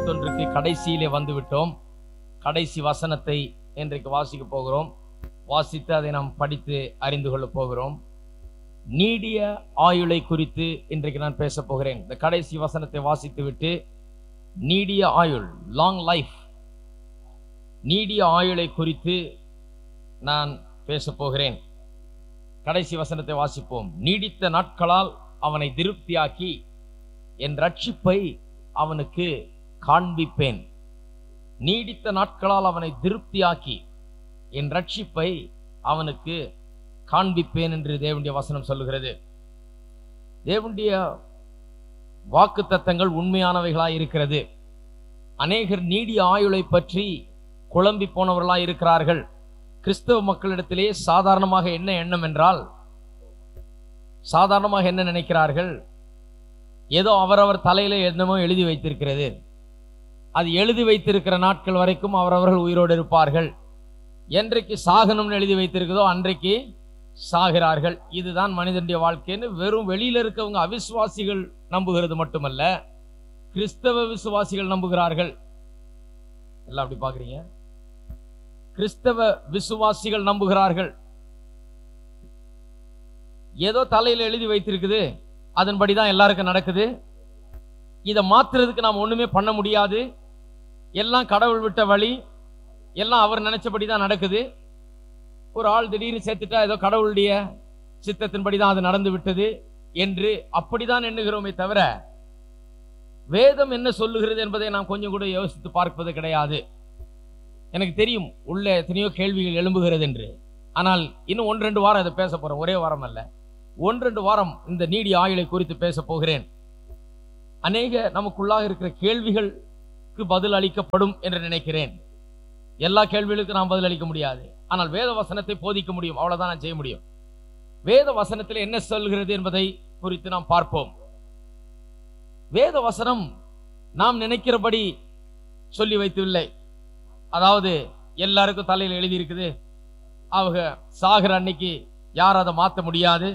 இருபத்தொன்றுக்கு கடைசியிலே வந்து விட்டோம் கடைசி வசனத்தை இன்றைக்கு வாசிக்க போகிறோம் வாசித்து அதை நாம் படித்து அறிந்து கொள்ள போகிறோம் நீடிய ஆயுளை குறித்து இன்றைக்கு நான் பேச போகிறேன் இந்த கடைசி வசனத்தை வாசித்து விட்டு நீடிய ஆயுள் லாங் லைஃப் நீடிய ஆயுளை குறித்து நான் பேச போகிறேன் கடைசி வசனத்தை வாசிப்போம் நீடித்த நாட்களால் அவனை திருப்தியாக்கி என் ரட்சிப்பை அவனுக்கு காண்பிப்பேன் நீடித்த நாட்களால் அவனை திருப்தியாக்கி என் ரட்சிப்பை அவனுக்கு காண்பிப்பேன் என்று தேவனுடைய வசனம் சொல்லுகிறது தேவனுடைய வாக்கு தத்தங்கள் உண்மையானவைகளாய் இருக்கிறது அநேகர் நீடிய ஆயுளை பற்றி குழம்பி போனவர்களாய் இருக்கிறார்கள் கிறிஸ்தவ மக்களிடத்திலே சாதாரணமாக என்ன எண்ணம் என்றால் சாதாரணமாக என்ன நினைக்கிறார்கள் ஏதோ அவரவர் தலையில என்னமோ எழுதி வைத்திருக்கிறது அது எழுதி வைத்திருக்கிற நாட்கள் வரைக்கும் அவரவர்கள் உயிரோடு இருப்பார்கள் என்றைக்கு சாகனம்னு எழுதி வைத்திருக்குதோ அன்றைக்கு சாகிறார்கள் இதுதான் மனிதனுடைய வாழ்க்கைன்னு வெறும் வெளியில இருக்கவங்க அவிசுவாசிகள் நம்புகிறது மட்டுமல்ல கிறிஸ்தவ விசுவாசிகள் நம்புகிறார்கள் எல்லாம் அப்படி பாக்குறீங்க கிறிஸ்தவ விசுவாசிகள் நம்புகிறார்கள் ஏதோ தலையில எழுதி வைத்திருக்குது அதன்படி தான் எல்லாருக்கும் நடக்குது இதை மாத்துறதுக்கு நாம் ஒண்ணுமே பண்ண முடியாது எல்லாம் கடவுள் விட்ட வழி எல்லாம் அவர் நினைச்சபடி தான் நடக்குது ஒரு ஆள் திடீர்னு சேர்த்துட்டா ஏதோ கடவுளுடைய சித்தத்தின்படி தான் அது நடந்து விட்டது என்று அப்படிதான் எண்ணுகிறோமே தவிர வேதம் என்ன சொல்லுகிறது என்பதை நாம் கொஞ்சம் கூட யோசித்து பார்ப்பது கிடையாது எனக்கு தெரியும் உள்ள எத்தனையோ கேள்விகள் எழும்புகிறது என்று ஆனால் இன்னும் ஒன்று ரெண்டு வாரம் அதை பேச போறோம் ஒரே வாரம் அல்ல ஒன்று ரெண்டு வாரம் இந்த நீடி ஆயுளை குறித்து பேச போகிறேன் அநேக நமக்குள்ளாக இருக்கிற கேள்விகளுக்கு பதில் அளிக்கப்படும் என்று நினைக்கிறேன் எல்லா கேள்விகளுக்கும் நாம் பதில் அளிக்க முடியாது ஆனால் வேத வசனத்தை போதிக்க முடியும் அவ்வளவுதான் நான் செய்ய முடியும் வேத வசனத்தில் என்ன சொல்கிறது என்பதை குறித்து நாம் பார்ப்போம் வேத வசனம் நாம் நினைக்கிறபடி சொல்லி வைத்துவில்லை அதாவது எல்லாருக்கும் தலையில் எழுதி இருக்குது அவங்க சாகிற அன்னைக்கு யாரும் அதை மாற்ற முடியாது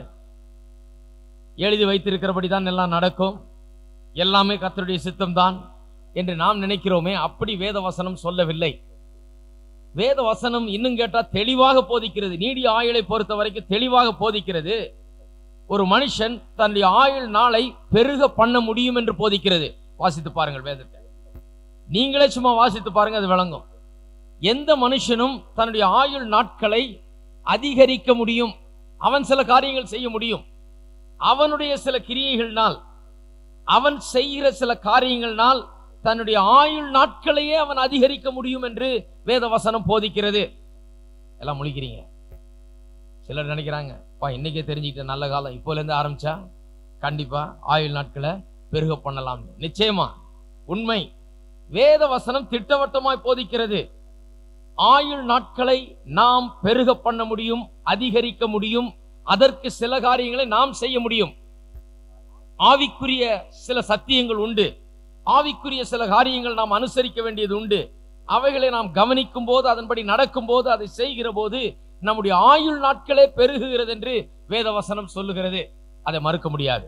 எழுதி வைத்திருக்கிறபடி தான் எல்லாம் நடக்கும் எல்லாமே கர்த்தருடைய சித்தம் தான் என்று நாம் நினைக்கிறோமே அப்படி வேத வசனம் சொல்லவில்லை வேத வசனம் இன்னும் கேட்டா தெளிவாக போதிக்கிறது நீடிய ஆயுளை பொறுத்த வரைக்கும் தெளிவாக போதிக்கிறது ஒரு மனுஷன் தன்னுடைய ஆயுள் நாளை பெருக பண்ண முடியும் என்று போதிக்கிறது வாசித்து பாருங்கள் வேதத்தை நீங்களே சும்மா வாசித்து பாருங்க அது விளங்கும் எந்த மனுஷனும் தன்னுடைய ஆயுள் நாட்களை அதிகரிக்க முடியும் அவன் சில காரியங்கள் செய்ய முடியும் அவனுடைய சில கிரியைகள்னால் அவன் செய்கிற சில காரியங்கள்னால் தன்னுடைய ஆயுள் நாட்களையே அவன் அதிகரிக்க முடியும் என்று வேத வசனம் போதிக்கிறது எல்லாம் முழிக்கிறீங்க சிலர் நினைக்கிறாங்க பா இன்னைக்கே தெரிஞ்சுக்கிட்ட நல்ல காலம் இப்போல இருந்து ஆரம்பிச்சா கண்டிப்பா ஆயுள் நாட்களை பெருக பண்ணலாம் நிச்சயமா உண்மை வேத வசனம் திட்டவட்டமாய் போதிக்கிறது ஆயுள் நாட்களை நாம் பெருக பண்ண முடியும் அதிகரிக்க முடியும் அதற்கு சில காரியங்களை நாம் செய்ய முடியும் ஆவிக்குரிய சில சத்தியங்கள் உண்டு ஆவிக்குரிய சில காரியங்கள் நாம் அனுசரிக்க வேண்டியது உண்டு அவைகளை நாம் கவனிக்கும் போது அதன்படி நடக்கும் போது அதை செய்கிற போது நம்முடைய ஆயுள் நாட்களே பெருகுகிறது என்று வேதவசனம் சொல்லுகிறது அதை மறுக்க முடியாது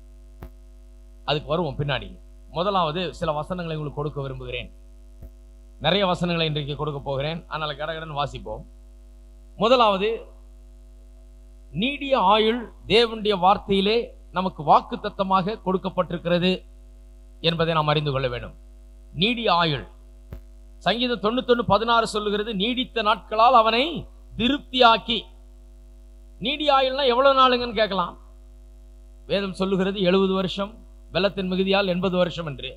அதுக்கு வருவோம் பின்னாடி முதலாவது சில வசனங்களை உங்களுக்கு கொடுக்க விரும்புகிறேன் நிறைய வசனங்களை இன்றைக்கு கொடுக்க போகிறேன் அதனால கடகடன் வாசிப்போம் முதலாவது நீடிய ஆயுள் தேவனுடைய வார்த்தையிலே நமக்கு வாக்கு தத்தமாக கொடுக்கப்பட்டிருக்கிறது என்பதை நாம் அறிந்து கொள்ள வேண்டும் நீடிய ஆயுள் சங்கீதம் தொண்ணூத்தொன்னு பதினாறு சொல்லுகிறது நீடித்த நாட்களால் அவனை திருப்தியாக்கி நீடிய ஆயுள்னா எவ்வளவு நாளுங்கன்னு கேட்கலாம் வேதம் சொல்லுகிறது எழுபது வருஷம் வெள்ளத்தின் மிகுதியால் எண்பது வருஷம் என்று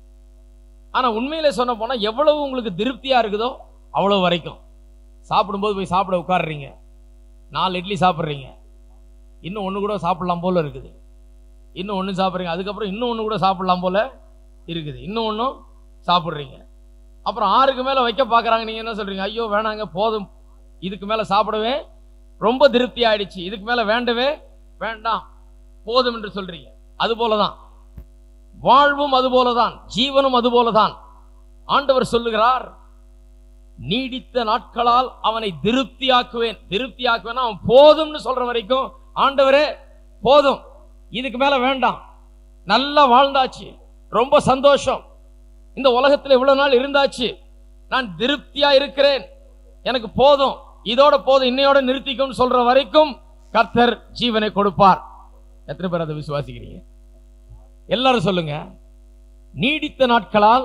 ஆனா உண்மையில சொன்ன போனா எவ்வளவு உங்களுக்கு திருப்தியா இருக்குதோ அவ்வளவு வரைக்கும் சாப்பிடும்போது போய் சாப்பிட உட்காடுறீங்க நாலு இட்லி சாப்பிட்றீங்க இன்னும் ஒன்று கூட சாப்பிடலாம் போல இருக்குது இன்னும் ஒன்று சாப்பிட்றீங்க அதுக்கப்புறம் இன்னும் ஒன்று கூட சாப்பிடலாம் போல இருக்குது இன்னும் ஒன்றும் சாப்பிட்றீங்க அப்புறம் ஆறுக்கு மேலே வைக்க பார்க்குறாங்க நீங்கள் என்ன சொல்கிறீங்க ஐயோ வேணாங்க போதும் இதுக்கு மேலே சாப்பிடவே ரொம்ப திருப்தி ஆயிடுச்சு இதுக்கு மேலே வேண்டவே வேண்டாம் போதும் என்று சொல்றீங்க அது போலதான் வாழ்வும் அது போலதான் ஜீவனும் அது போலதான் ஆண்டவர் சொல்லுகிறார் நீடித்த நாட்களால் அவனை திருப்தியாக்குவேன் திருப்தியாக்குவேன் அவன் போதும்னு சொல்ற வரைக்கும் ஆண்டவரே போதும் இதுக்கு மேல வேண்டாம் நல்லா வாழ்ந்தாச்சு ரொம்ப சந்தோஷம் இந்த உலகத்துல இவ்வளவு நாள் இருந்தாச்சு நான் திருப்தியா இருக்கிறேன் எனக்கு போதும் இதோட போதும் இன்னையோட நிறுத்திக்கும் சொல்ற வரைக்கும் கர்த்தர் ஜீவனை கொடுப்பார் எத்தனை பேர் அதை விசுவாசிக்கிறீங்க எல்லாரும் சொல்லுங்க நீடித்த நாட்களால்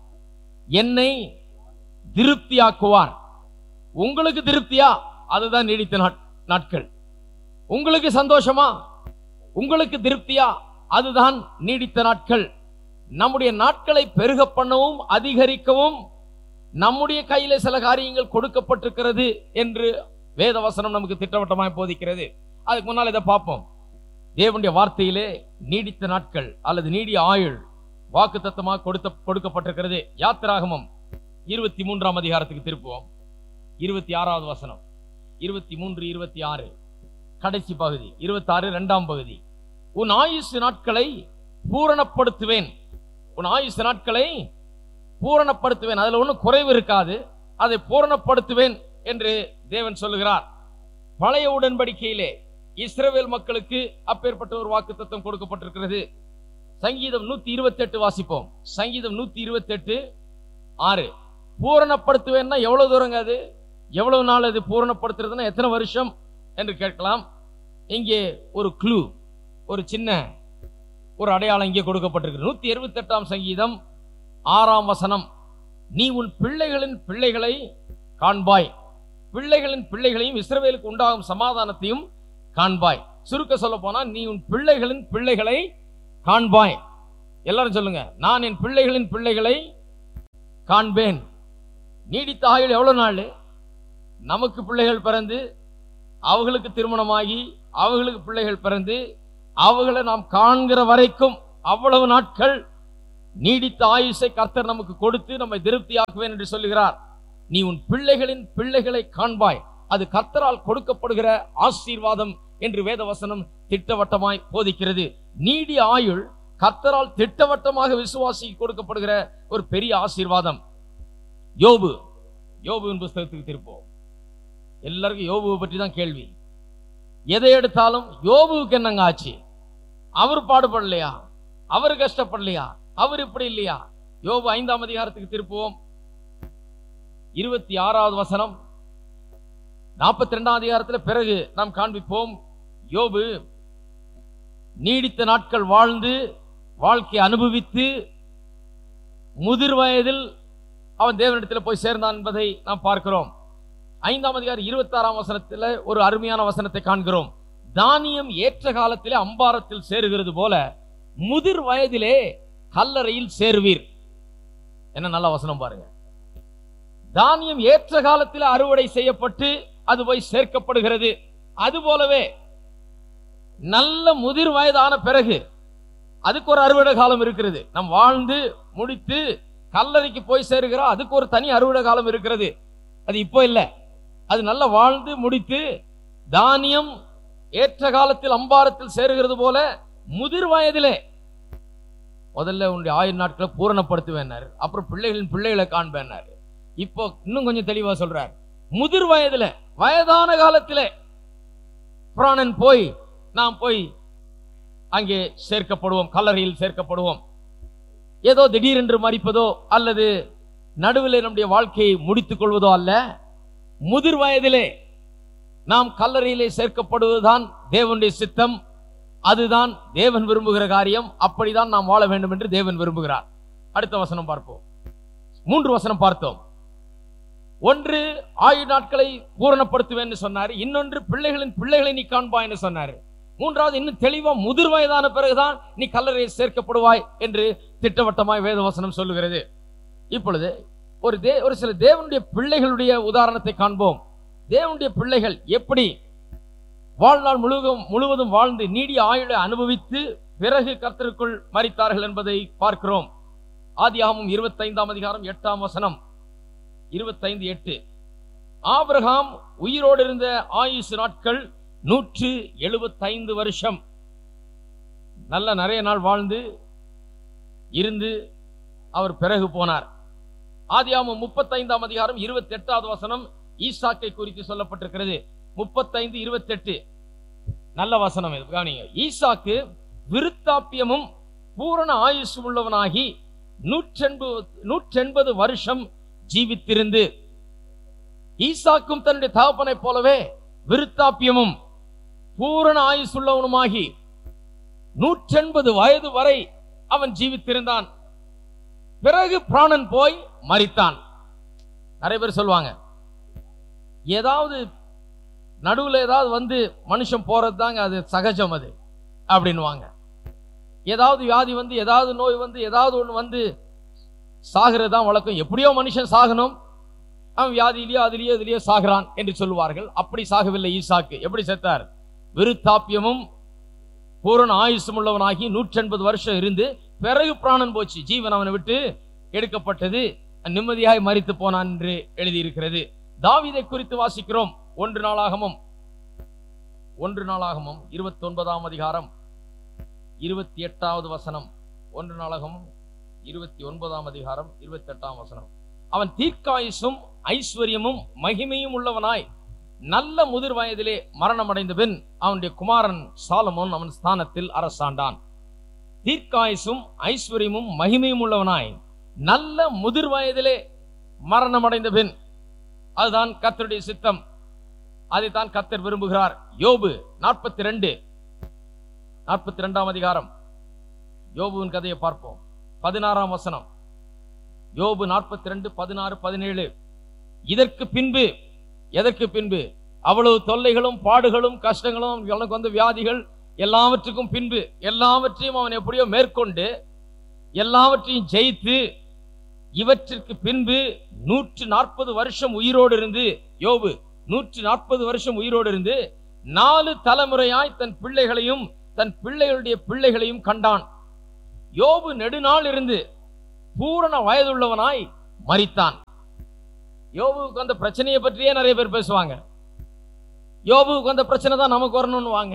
என்னை திருப்தியாக்குவார் உங்களுக்கு திருப்தியா அதுதான் நீடித்த நாட்- நாட்கள் உங்களுக்கு சந்தோஷமா உங்களுக்கு திருப்தியா அதுதான் நீடித்த நாட்கள் நம்முடைய நாட்களை பெருக பண்ணவும் அதிகரிக்கவும் நம்முடைய கையில சில காரியங்கள் கொடுக்கப்பட்டிருக்கிறது என்று வேதவசனம் நமக்கு திட்டவட்டமாய் போதிக்கிறது அதுக்கு முன்னால் இதை பார்ப்போம் தேவனுடைய வார்த்தையிலே நீடித்த நாட்கள் அல்லது நீடிய ஆயுள் வாக்கு தத்தமாக கொடுத்த கொடுக்கப்பட்டிருக்கிறது யாத்திராகமம் இருபத்தி மூன்றாம் அதிகாரத்துக்கு திருப்புவோம் இருபத்தி ஆறாவது வசனம் இருபத்தி மூன்று இருபத்தி ஆறு கடைசி பகுதி இருபத்தி ஆறு இரண்டாம் பகுதி உன் ஆயுசு நாட்களை பூரணப்படுத்துவேன் உன் ஆயுசு நாட்களை பூரணப்படுத்துவேன் அதுல ஒன்றும் குறைவு இருக்காது அதை பூரணப்படுத்துவேன் என்று தேவன் சொல்லுகிறார் பழைய உடன்படிக்கையிலே இஸ்ரவேல் மக்களுக்கு அப்பேற்பட்ட ஒரு வாக்குத்தத்தம் கொடுக்கப்பட்டிருக்கிறது சங்கீதம் நூத்தி இருபத்தி எட்டு வாசிப்போம் சங்கீதம் நூத்தி இருபத்தி எட்டு ஆறு பூரணப்படுத்துவேன்னா எவ்வளவு தூரங்க அது எவ்வளவு நாள் அது பூரணப்படுத்துறதுன்னா எத்தனை வருஷம் என்று கேட்கலாம் இங்கே ஒரு க்ளூ ஒரு சின்ன ஒரு அடையாளம் இங்கே கொடுக்கப்பட்டிருக்கு நூத்தி இருபத்தி எட்டாம் சங்கீதம் ஆறாம் வசனம் நீ உன் பிள்ளைகளின் பிள்ளைகளை காண்பாய் பிள்ளைகளின் பிள்ளைகளையும் இஸ்ரவேலுக்கு உண்டாகும் சமாதானத்தையும் காண்பாய் சுருக்க சொல்ல போனா நீ உன் பிள்ளைகளின் பிள்ளைகளை காண்பாய் எல்லாரும் சொல்லுங்க நான் என் பிள்ளைகளின் பிள்ளைகளை காண்பேன் நீடித்த ஆயுள் எவ்வளவு நாள் நமக்கு பிள்ளைகள் பிறந்து அவர்களுக்கு திருமணமாகி அவர்களுக்கு பிள்ளைகள் பிறந்து அவர்களை நாம் காண்கிற வரைக்கும் அவ்வளவு நாட்கள் நீடித்த ஆயுசை கர்த்தர் நமக்கு கொடுத்து நம்மை திருப்தியாக்குவேன் என்று சொல்லுகிறார் நீ உன் பிள்ளைகளின் பிள்ளைகளை காண்பாய் அது கர்த்தரால் கொடுக்கப்படுகிற ஆசீர்வாதம் என்று வேதவசனம் திட்டவட்டமாய் போதிக்கிறது நீடிய ஆயுள் கர்த்தரால் திட்டவட்டமாக விசுவாசி கொடுக்கப்படுகிற ஒரு பெரிய ஆசீர்வாதம் யோபு யோபுவின் புஸ்தகத்துக்கு திருப்போம் எல்லாருக்கும் யோபுவை பற்றி தான் கேள்வி எதை எடுத்தாலும் யோபுவுக்கு என்னங்க ஆச்சு அவர் பாடுபடலையா அவர் கஷ்டப்படலையா அவர் இப்படி இல்லையா யோபு ஐந்தாம் அதிகாரத்துக்கு திருப்புவோம் இருபத்தி ஆறாவது வசனம் நாற்பத்தி ரெண்டாம் அதிகாரத்துல பிறகு நாம் காண்பிப்போம் யோபு நீடித்த நாட்கள் வாழ்ந்து வாழ்க்கையை அனுபவித்து முதிர் வயதில் அவன் தேவனிடத்தில் போய் சேர்ந்தான் என்பதை நாம் பார்க்கிறோம் ஐந்தாம் அதிகாரம் இருபத்தி ஆறாம் வசனத்தில் ஒரு அருமையான வசனத்தை காண்கிறோம் தானியம் ஏற்ற காலத்திலே அம்பாரத்தில் சேருகிறது போல முதிர் வயதிலே கல்லறையில் சேருவீர் என்ன நல்ல வசனம் பாருங்க தானியம் ஏற்ற காலத்தில் அறுவடை செய்யப்பட்டு அது போய் சேர்க்கப்படுகிறது அது போலவே நல்ல முதிர் வயதான பிறகு அதுக்கு ஒரு அறுவடை காலம் இருக்கிறது நம் வாழ்ந்து முடித்து கல்லறைக்கு போய் சேருகிறோம் அதுக்கு ஒரு தனி அறுவடை காலம் இருக்கிறது அது இப்போ இல்லை அது நல்லா வாழ்ந்து முடித்து தானியம் ஏற்ற காலத்தில் அம்பாரத்தில் சேருகிறது போல முதிர் வயதிலே முதல்ல உன்னுடைய ஆயுள் நாட்களை பூரணப்படுத்துவேன்னாரு அப்புறம் பிள்ளைகளின் பிள்ளைகளை காண்பேன்னாரு இப்போ இன்னும் கொஞ்சம் தெளிவா சொல்றார் முதிர் வயதுல வயதான காலத்திலே பிராணன் போய் நாம் போய் அங்கே சேர்க்கப்படுவோம் கல்லறையில் சேர்க்கப்படுவோம் ஏதோ திடீரென்று மறிப்பதோ அல்லது நடுவில் நம்முடைய வாழ்க்கையை முடித்துக் கொள்வதோ அல்ல முதிர் வயதிலே நாம் கல்லறையிலே சேர்க்கப்படுவதுதான் தேவனுடைய சித்தம் அதுதான் தேவன் விரும்புகிற காரியம் அப்படிதான் நாம் வாழ வேண்டும் என்று தேவன் விரும்புகிறார் அடுத்த வசனம் பார்ப்போம் மூன்று வசனம் பார்த்தோம் ஒன்று ஆயுள் நாட்களை பூரணப்படுத்துவேன்னு சொன்னாரு இன்னொன்று பிள்ளைகளின் பிள்ளைகளை நீ காண்பாய்ன்னு சொன்னாரு மூன்றாவது இன்னும் தெளிவா முதிர் வயதான பிறகுதான் நீ கல்லறையில் சேர்க்கப்படுவாய் என்று திட்டவட்டமாய் வேதவசனம் சொல்லுகிறது இப்பொழுது ஒரு தே ஒரு சில தேவனுடைய பிள்ளைகளுடைய உதாரணத்தை காண்போம் தேவனுடைய பிள்ளைகள் எப்படி வாழ்நாள் முழுவதும் முழுவதும் வாழ்ந்து நீடிய ஆயுளை அனுபவித்து பிறகு கர்த்தருக்குள் மறித்தார்கள் என்பதை பார்க்கிறோம் ஆதியாகமும் இருபத்தைந்தாம் அதிகாரம் எட்டாம் வசனம் இருபத்தைந்து எட்டு ஆபிரகாம் உயிரோடு இருந்த ஆயுசு நாட்கள் நூற்று எழுபத்தைந்து வருஷம் நல்ல நிறைய நாள் வாழ்ந்து இருந்து அவர் பிறகு போனார் ஆதியாமம் முப்பத்தைந்தாம் அதிகாரம் இருபத்தி எட்டாவது வசனம் ஈசாக்கை குறித்து சொல்லப்பட்டிருக்கிறது முப்பத்தைந்து இருபத்தெட்டு நல்ல வசனம் இது கவனிங்க ஈசாக்கு விருத்தாப்பியமும் பூரண ஆயுசு உள்ளவனாகி நூற்றெண்பது நூற்றெண்பது வருஷம் ஜீவித்திருந்து ஈசாக்கும் தன்னுடைய தகப்பனைப் போலவே விருத்தாப்பியமும் பூரண ஆயுசுள்ளவனுமாகி நூற்றெண்பது வயது வரை அவன் ஜீவித்திருந்தான் பிறகு பிராணன் போய் மரித்தான் நிறைய பேர் சொல்லுவாங்க ஏதாவது நடுவுல ஏதாவது வந்து மனுஷன் போறது தாங்க அது சகஜம் அது அப்படின்னுவாங்க ஏதாவது வியாதி வந்து ஏதாவது நோய் வந்து ஏதாவது ஒண்ணு வந்து சாகிறது தான் வழக்கம் எப்படியோ மனுஷன் சாகணும் அவன் வியாதியிலேயோ அதுலயோ இதுலயோ சாகிறான் என்று சொல்லுவார்கள் அப்படி சாகவில்லை ஈசாக்கு எப்படி செத்தார் விருத்தாப்பியமும் பூரண ஆயுசும் உள்ளவனாகி நூற்றி எண்பது வருஷம் இருந்து பிறகு பிராணன் போச்சு ஜீவன் அவனை விட்டு எடுக்கப்பட்டது நிம்மதியாய் மரித்து போனான் என்று எழுதியிருக்கிறது தாவீதை குறித்து வாசிக்கிறோம் ஒன்று நாளாகமும் ஒன்று நாளாகமும் இருபத்தி ஒன்பதாம் அதிகாரம் இருபத்தி எட்டாவது வசனம் ஒன்று நாளாகமும் இருபத்தி ஒன்பதாம் அதிகாரம் இருபத்தி எட்டாம் வசனம் அவன் தீர்க்காயுசும் ஐஸ்வர்யமும் மகிமையும் உள்ளவனாய் நல்ல முதிர் வயதிலே மரணம் அடைந்த பின் அவனுடைய குமாரன் சாலமோன் அவன் ஸ்தானத்தில் அரசாண்டான் தீர்க்காயுசும் ஐஸ்வர்யமும் மகிமையும் உள்ளவனாய் நல்ல முதிர் வயதிலே மரணம் அடைந்த பின் அதுதான் கர்த்தருடைய சித்தம் அதைத்தான் கர்த்தர் விரும்புகிறார் யோபு நாற்பத்தி ரெண்டு நாற்பத்தி ரெண்டாம் அதிகாரம் யோபுவின் கதையை பார்ப்போம் பதினாறாம் வசனம் யோபு நாற்பத்தி ரெண்டு பதினாறு பதினேழு இதற்கு பின்பு எதற்கு பின்பு அவ்வளவு தொல்லைகளும் பாடுகளும் கஷ்டங்களும் எனக்கு வந்த வியாதிகள் எல்லாவற்றுக்கும் பின்பு எல்லாவற்றையும் அவன் எப்படியோ மேற்கொண்டு எல்லாவற்றையும் ஜெயித்து இவற்றிற்கு பின்பு நூற்று நாற்பது வருஷம் உயிரோடு இருந்து யோபு நூற்று நாற்பது வருஷம் உயிரோடு இருந்து நாலு தலைமுறையாய் தன் பிள்ளைகளையும் தன் பிள்ளைகளுடைய பிள்ளைகளையும் கண்டான் யோபு நெடுநாள் இருந்து பூரண வயதுள்ளவனாய் மரித்தான் யோபுவுக்கு வந்த பிரச்சனையை பற்றியே நிறைய பேர் பேசுவாங்க யோபுவுக்கு வந்த பிரச்சனை தான் நமக்கு வரணும்னு வாங்க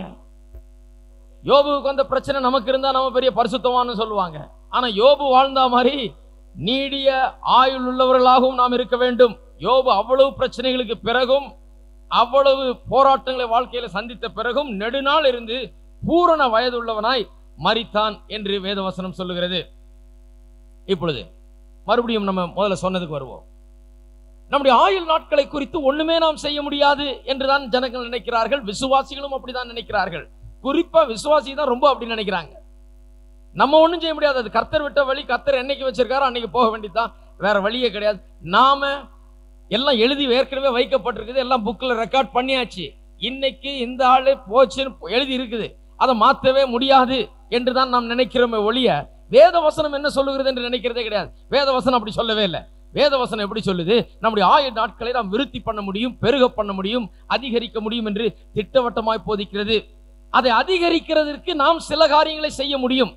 யோபுவுக்கு வந்த பிரச்சனை நமக்கு இருந்தா நம்ம பெரிய பரிசுத்தவான்னு சொல்லுவாங்க ஆனா யோபு வாழ்ந்தா மாதிரி நீடிய ஆயுள் உள்ளவர்களாகவும் நாம் இருக்க வேண்டும் யோபு அவ்வளவு பிரச்சனைகளுக்கு பிறகும் அவ்வளவு போராட்டங்களை வாழ்க்கையில சந்தித்த பிறகும் நெடுநாள் இருந்து பூரண வயதுள்ளவனாய் மரித்தான் என்று வேதவசனம் சொல்லுகிறது இப்பொழுது மறுபடியும் நம்ம முதல்ல சொன்னதுக்கு வருவோம் நம்முடைய ஆயுள் நாட்களை குறித்து ஒண்ணுமே நாம் செய்ய முடியாது என்றுதான் ஜனங்கள் நினைக்கிறார்கள் விசுவாசிகளும் அப்படிதான் நினைக்கிறார்கள் குறிப்பா விசுவாசி தான் ரொம்ப அப்படி நினைக்கிறாங்க நம்ம ஒண்ணும் செய்ய முடியாது அது கர்த்தர் விட்ட வழி கர்த்தர் என்னைக்கு வச்சிருக்காரோ அன்னைக்கு போக வேண்டியதுதான் வேற வழியே கிடையாது நாம எல்லாம் எழுதி ஏற்கனவே வைக்கப்பட்டிருக்குது எல்லாம் புக்கில் ரெக்கார்ட் பண்ணியாச்சு இன்னைக்கு இந்த ஆளு போச்சுன்னு எழுதி இருக்குது அதை மாற்றவே முடியாது என்று தான் நாம் நினைக்கிறோமே ஒழிய வேத வசனம் என்ன சொல்லுகிறது என்று நினைக்கிறதே கிடையாது வேத வசனம் அப்படி சொல்லவே இல்லை வேத வசனம் எப்படி சொல்லுது நம்முடைய ஆயுள் நாட்களை நாம் விருத்தி பண்ண முடியும் பெருக பண்ண முடியும் அதிகரிக்க முடியும் என்று திட்டவட்டமாய் போதிக்கிறது அதை அதிகரிக்கிறதற்கு நாம் சில காரியங்களை செய்ய முடியும்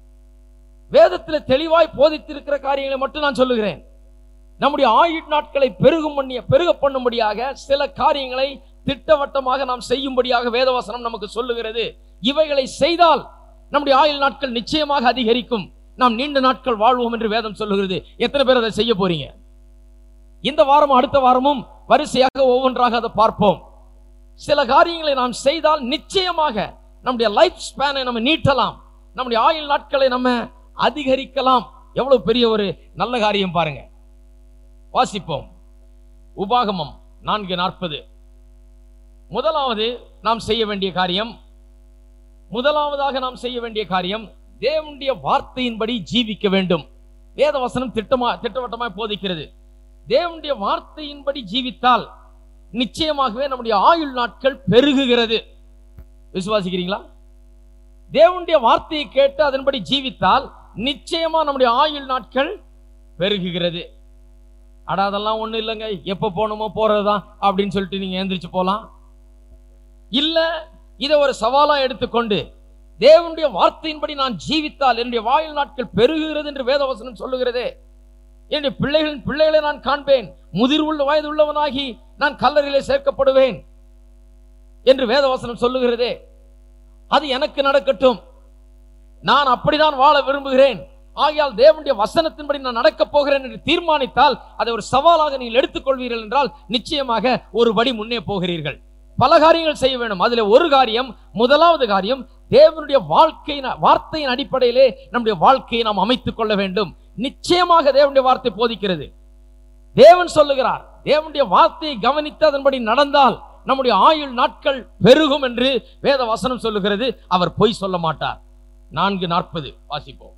வேதத்தில் தெளிவாய் போதித்திருக்கிற காரியங்களை மட்டும் நான் சொல்லுகிறேன் நம்முடைய ஆயுள் நாட்களை பெருகும் பண்ணிய பெருக பண்ணும்படியாக சில காரியங்களை திட்டவட்டமாக நாம் செய்யும்படியாக வேதவசனம் நமக்கு சொல்லுகிறது இவைகளை செய்தால் நம்முடைய ஆயுள் நாட்கள் நிச்சயமாக அதிகரிக்கும் நாம் நீண்ட நாட்கள் வாழ்வோம் என்று வேதம் சொல்லுகிறது எத்தனை பேர் அதை செய்ய போறீங்க இந்த வாரமும் அடுத்த வாரமும் வரிசையாக ஒவ்வொன்றாக அதை பார்ப்போம் சில காரியங்களை நாம் செய்தால் நிச்சயமாக நம்முடைய லைஃப் ஸ்பேனை நம்ம நீட்டலாம் நம்முடைய ஆயுள் நாட்களை நம்ம அதிகரிக்கலாம் எவ்வளவு பெரிய ஒரு நல்ல காரியம் பாருங்க வாசிப்போம் உபாகமம் நான்கு நாற்பது முதலாவது நாம் செய்ய வேண்டிய காரியம் முதலாவதாக நாம் செய்ய வேண்டிய காரியம் தேவனுடைய வார்த்தையின்படி ஜீவிக்க வேண்டும் வேத வசனம் திட்டமா திட்டவட்டமாய் போதிக்கிறது தேவனுடைய வார்த்தையின்படி ஜீவித்தால் நிச்சயமாகவே நம்முடைய ஆயுள் நாட்கள் பெருகுகிறது விசுவாசிக்கிறீங்களா தேவனுடைய வார்த்தையை கேட்டு அதன்படி ஜீவித்தால் நிச்சயமா நம்முடைய ஆயுள் நாட்கள் பெருகுகிறது அட அதெல்லாம் ஒண்ணும் இல்லைங்க எப்ப போகணுமோ போறதுதான் அப்படின்னு சொல்லிட்டு நீங்க எந்திரிச்சு போலாம் இல்ல இதை ஒரு சவாலா எடுத்துக்கொண்டு தேவனுடைய வார்த்தையின்படி நான் ஜீவித்தால் என்னுடைய வாயில் நாட்கள் பெருகுகிறது என்று வேதவசனம் சொல்லுகிறதே என்னுடைய பிள்ளைகளின் பிள்ளைகளை நான் காண்பேன் முதிர் உள்ள வயது உள்ளவனாகி நான் கல்லறையிலே சேர்க்கப்படுவேன் என்று வேதவசனம் சொல்லுகிறதே அது எனக்கு நடக்கட்டும் நான் அப்படிதான் வாழ விரும்புகிறேன் ஆகையால் தேவனுடைய வசனத்தின்படி நான் நடக்கப் போகிறேன் என்று தீர்மானித்தால் அதை ஒரு சவாலாக நீங்கள் எடுத்துக்கொள்வீர்கள் என்றால் நிச்சயமாக ஒரு படி முன்னே போகிறீர்கள் பல காரியங்கள் செய்ய வேண்டும் அதுல ஒரு காரியம் முதலாவது காரியம் தேவனுடைய வாழ்க்கையின் வார்த்தையின் அடிப்படையிலே நம்முடைய வாழ்க்கையை நாம் அமைத்துக் கொள்ள வேண்டும் நிச்சயமாக தேவனுடைய வார்த்தை போதிக்கிறது தேவன் சொல்லுகிறார் தேவனுடைய வார்த்தையை கவனித்து அதன்படி நடந்தால் நம்முடைய ஆயுள் நாட்கள் பெருகும் என்று வேத வசனம் சொல்லுகிறது அவர் பொய் சொல்ல மாட்டார் நான்கு நாற்பது வாசிப்போம்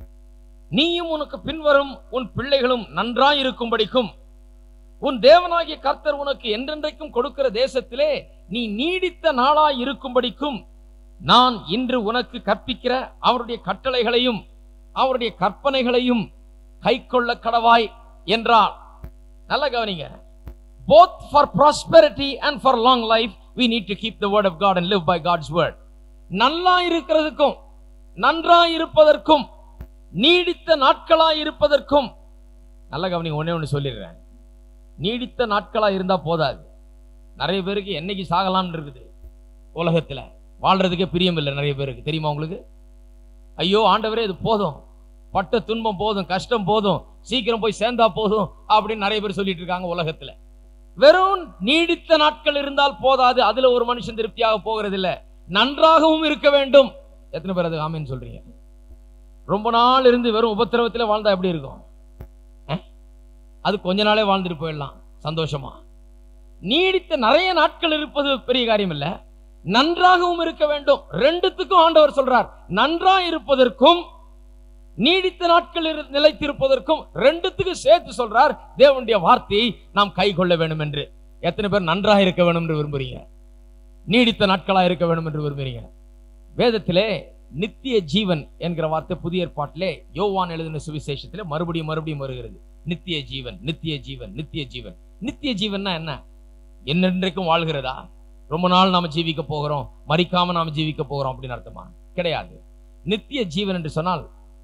நீயும் உனக்கு பின்வரும் உன் பிள்ளைகளும் நன்றாய் இருக்கும்படிக்கும் உன் தேவனாகிய கர்த்தர் உனக்கு என்றென்றைக்கும் கொடுக்கிற தேசத்திலே நீ நீடித்த நாளாய் இருக்கும்படிக்கும் நான் இன்று உனக்கு கற்பிக்கிற அவருடைய கட்டளைகளையும் அவருடைய கற்பனைகளையும் கைக்கொள்ள கடவாய் என்றார் நல்ல கவனிங்க both for prosperity and for long life we need to keep the word of god and live by god's word நல்லா இருக்கிறதுக்கும் நன்றாய் இருப்பதற்கும் நீடித்த நாட்களாய் இருப்பதற்கும் நல்ல கவனிங்க ஒண்ணே ஒன்று சொல்லிடுறேன் நீடித்த நாட்களா இருந்தா போதாது நிறைய பேருக்கு என்னைக்கு சாகலாம்னு இருக்குது உலகத்துல வாழ்றதுக்கே பிரியம் இல்லை நிறைய பேருக்கு தெரியுமா உங்களுக்கு ஐயோ ஆண்டவரே இது போதும் பட்ட துன்பம் போதும் கஷ்டம் போதும் சீக்கிரம் போய் சேர்ந்தா போதும் அப்படின்னு நிறைய பேர் சொல்லிட்டு இருக்காங்க உலகத்துல வெறும் நீடித்த நாட்கள் இருந்தால் போதாது அதுல ஒரு மனுஷன் திருப்தியாக போகிறது இல்ல நன்றாகவும் இருக்க வேண்டும் எத்தனை பேர் அது ஆமேன்னு சொல்றீங்க ரொம்ப நாள் இருந்து வெறும் உபத்திரவத்துல வாழ்ந்தா எப்படி இருக்கும் அஹ்? அது கொஞ்ச நாளே வாழ்ந்துட்டு போயிடலாம் சந்தோஷமா நீடித்த நிறைய நாட்கள் இருப்பது பெரிய காரியம் இல்ல நன்றாகவும் இருக்க வேண்டும் ரெண்டுத்துக்கும் ஆண்டவர் சொல்றார் நன்றா இருப்பதற்கும் நீடித்த நாட்கள் இரு- நிலைத்திருப்பதற்கும் ரெண்டுத்துக்கும் சேர்த்து சொல்றார் தேவனுடைய வார்த்தையை நாம் கை கொள்ள வேண்டும் என்று எத்தனை பேர் நன்றாக இருக்க வேண்டும் என்று விரும்புறீங்க நீடித்த நாட்களா இருக்க வேண்டும் என்று விரும்புறீங்க வேதத்திலே நித்திய ஜீவன் என்கிற வார்த்தை புதிய ஏற்பாட்டிலே யோவான் எழுதின சுவிசேஷத்திலே மறுபடியும் மறுபடியும் வருகிறது நித்திய ஜீவன் நித்திய ஜீவன் நித்திய ஜீவன் நித்திய ஜீவன்னா என்ன என்னென்றைக்கும் வாழ்கிறதா ரொம்ப நாள் நாம ஜீவிக்க போகிறோம் மறிக்காம நாம ஜீவிக்க போகிறோம் அப்படின்னு அர்த்தமா கிடையாது நித்திய ஜீவன் என்று சொன்னால்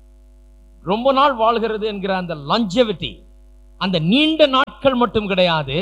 ரொம்ப நாள் வாழ்கிறது என்கிற அந்த லஞ்சவிட்டி அந்த நீண்ட நாட்கள் மட்டும் கிடையாது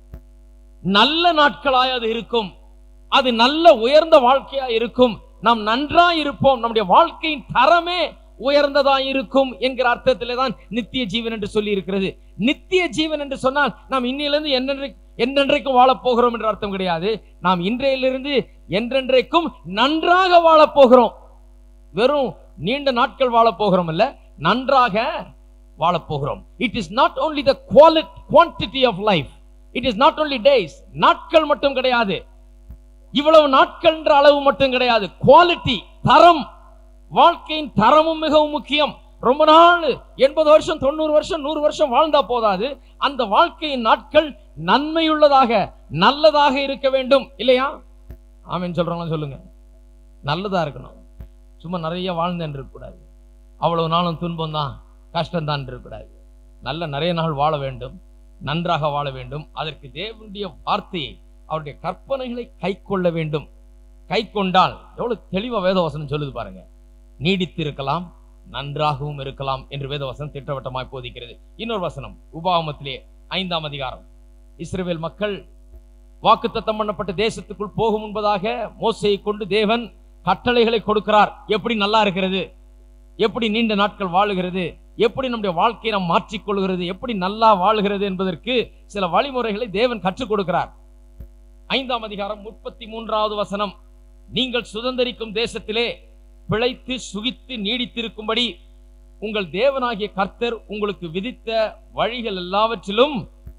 நல்ல நாட்களாய் அது இருக்கும் அது நல்ல உயர்ந்த வாழ்க்கையா இருக்கும் நாம் நன்றாய் இருப்போம் நம்முடைய வாழ்க்கையின் தரமே உயர்ந்ததா இருக்கும் என்கிற அர்த்தத்திலே தான் நித்திய ஜீவன் என்று சொல்லி இருக்கிறது நித்திய ஜீவன் என்று சொன்னால் நாம் இன்னிலிருந்து என்னென்றை என்றென்றைக்கும் வாழப் போகிறோம் என்ற அர்த்தம் கிடையாது நாம் இன்றையிலிருந்து என்றென்றைக்கும் நன்றாக வாழப் போகிறோம் வெறும் நீண்ட நாட்கள் வாழப் போகிறோம் இல்ல நன்றாக வாழப் போகிறோம் it is not only the quality quantity of life it is not only days நாட்கள் மட்டும் கிடையாது இவ்வளவு நாட்கள்ன்ற அளவு மட்டும் கிடையாது குவாலிட்டி தரம் வாழ்க்கையின் தரமும் மிகவும் முக்கியம் ரொம்ப நாள் எண்பது வருஷம் தொண்ணூறு வருஷம் நூறு வருஷம் வாழ்ந்தா போதாது அந்த வாழ்க்கையின் நாட்கள் நன்மையுள்ளதாக நல்லதாக இருக்க வேண்டும் இல்லையா ஆமென் சொல்றவங்க சொல்லுங்க நல்லதா இருக்கணும் சும்மா நிறைய வாழ்ந்தேன் இருக்கக்கூடாது அவ்வளவு நாளும் துன்பம் தான் கஷ்டம் தான் இருக்கக்கூடாது நல்ல நிறைய நாள் வாழ வேண்டும் நன்றாக வாழ வேண்டும் அதற்கு தேவனுடைய வார்த்தையை அவருடைய கற்பனைகளை கை கொள்ள வேண்டும் கை கொண்டால் எவ்வளவு தெளிவா வேதவசனம் சொல்லுது பாருங்க நீடித்து இருக்கலாம் நன்றாகவும் இருக்கலாம் என்று வேதவசனம் திட்டவட்டமாய் போதிக்கிறது இன்னொரு வசனம் உபாகமத்திலே ஐந்தாம் அதிகாரம் இஸ்ரவேல் மக்கள் வாக்குத்தத்தம் பண்ணப்பட்ட தேசத்துக்குள் போகும் முன்பதாக மோசையை கொண்டு தேவன் கட்டளைகளை கொடுக்கிறார் எப்படி நல்லா இருக்கிறது எப்படி நீண்ட நாட்கள் வாழுகிறது எப்படி நம்முடைய வாழ்க்கையை நாம் மாற்றிக்கொள்கிறது எப்படி நல்லா வாழுகிறது என்பதற்கு சில வழிமுறைகளை தேவன் கற்றுக் கொடுக்கிறார் ஐந்தாம் அதிகாரம் முப்பத்தி மூன்றாவது வசனம் நீங்கள் சுதந்தரிக்கும் தேசத்திலே பிழைத்து சுகித்து நீடித்திருக்கும்படி உங்கள் தேவனாகிய கர்த்தர் உங்களுக்கு விதித்த வழிகள் எல்லாவற்றிலும்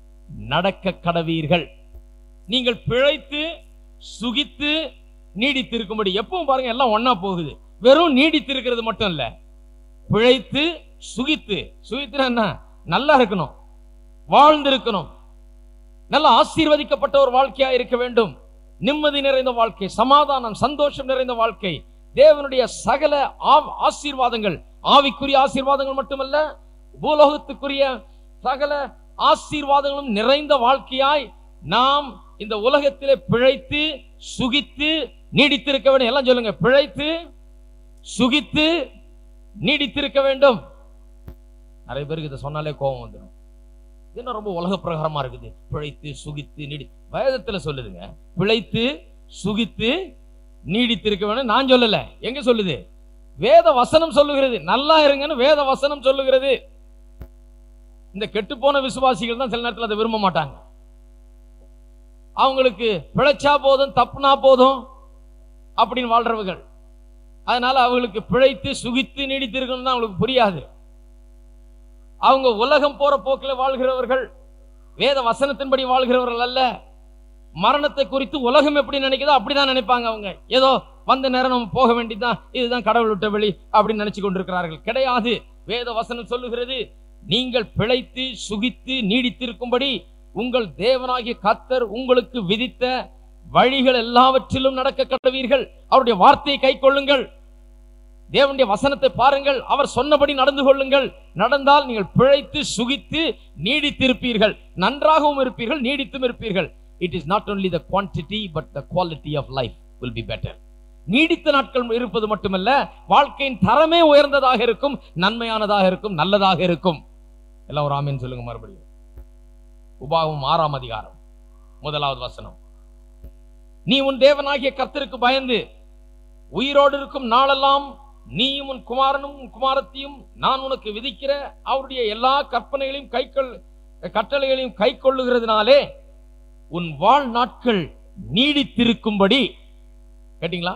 நடக்க கடவீர்கள் நீங்கள் பிழைத்து சுகித்து நீடித்திருக்கும்படி எப்பவும் பாருங்க எல்லாம் ஒண்ணா போகுது வெறும் நீடித்திருக்கிறது மட்டும் இல்ல பிழைத்து சுகித்து சுகித்துனா என்ன நல்லா இருக்கணும் வாழ்ந்திருக்கணும் நல்ல ஆசீர்வதிக்கப்பட்ட ஒரு வாழ்க்கையா இருக்க வேண்டும் நிம்மதி நிறைந்த வாழ்க்கை சமாதானம் சந்தோஷம் நிறைந்த வாழ்க்கை தேவனுடைய சகல ஆ- ஆசீர்வாதங்கள் ஆவிக்குரிய ஆசீர்வாதங்கள் மட்டுமல்ல பூலோகத்துக்குரிய சகல ஆசீர்வாதங்களும் நிறைந்த வாழ்க்கையாய் நாம் இந்த உலகத்திலே பிழைத்து சுகித்து நீடித்திருக்க வேண்டும் எல்லாம் சொல்லுங்க பிழைத்து சுகித்து நீடித்திருக்க வேண்டும் நிறைய பேருக்கு இதை சொன்னாலே கோபம் வந்துடும் இது என்ன ரொம்ப உலக பிரகாரமா இருக்குது பிழைத்து சுகித்து நீடி வேதத்துல சொல்லுதுங்க பிழைத்து சுகித்து நீடித்திருக்க வேண்டும் நான் சொல்லல எங்க சொல்லுது வேத வசனம் சொல்லுகிறது நல்லா இருங்கன்னு வேத வசனம் சொல்லுகிறது இந்த கெட்டுப்போன விசுவாசிகள் தான் சில நேரத்தில் அதை விரும்ப மாட்டாங்க அவங்களுக்கு பிழைச்சா போதும் தப்புனா போதும் அப்படின்னு வாழ்றவர்கள் அதனால அவங்களுக்கு பிழைத்து சுகித்து நீடித்திருக்கணும் தான் அவங்களுக்கு புரியாது அவங்க உலகம் போற போக்கில் வாழ்கிறவர்கள் வேத வசனத்தின்படி வாழ்கிறவர்கள் அல்ல மரணத்தை குறித்து உலகம் எப்படி நினைக்குதோ அப்படிதான் நினைப்பாங்க அவங்க ஏதோ வந்த நேரம் நம்ம போக வேண்டியதுதான் இதுதான் கடவுள் விட்ட வழி அப்படின்னு நினைச்சு கொண்டிருக்கிறார்கள் கிடையாது வேத வசனம் சொல்லுகிறது நீங்கள் பிழைத்து சுகித்து நீடித்திருக்கும்படி உங்கள் தேவனாகிய கத்தர் உங்களுக்கு விதித்த வழிகள் எல்லாவற்றிலும் நடக்க கடவீர்கள் அவருடைய வார்த்தையை கை கொள்ளுங்கள் தேவனுடைய வசனத்தை பாருங்கள் அவர் சொன்னபடி நடந்து கொள்ளுங்கள் நடந்தால் நீங்கள் பிழைத்து சுகித்து நீடித்திருப்பீர்கள் நன்றாகவும் இருப்பீர்கள் நீடித்தும் இருப்பீர்கள் it is not only the quantity but the quality of life will be better நீடித்த நாட்கள் இருப்பது மட்டுமல்ல வாழ்க்கையின் தரமே உயர்ந்ததாக இருக்கும் நன்மையானதாக இருக்கும் நல்லதாக இருக்கும் எல்லாம் ஒரு ஆமீன் சொல்லுங்க மறுபடியும் உபாகம் ஆறாம் அதிகாரம் முதலாவது வசனம் நீ உன் தேவனாகிய கர்த்தருக்கு பயந்து உயிரோடு இருக்கும் நாளெல்லாம் நீயும் உன் குமாரனும் உன் குமாரத்தையும் நான் உனக்கு விதிக்கிற அவருடைய எல்லா கற்பனைகளையும் கைக்கொள் கட்டளைகளையும் கை கொள்ளுகிறதுனாலே உன் வாழ் நாட்கள் நீடித்திருக்கும்படி கேட்டீங்களா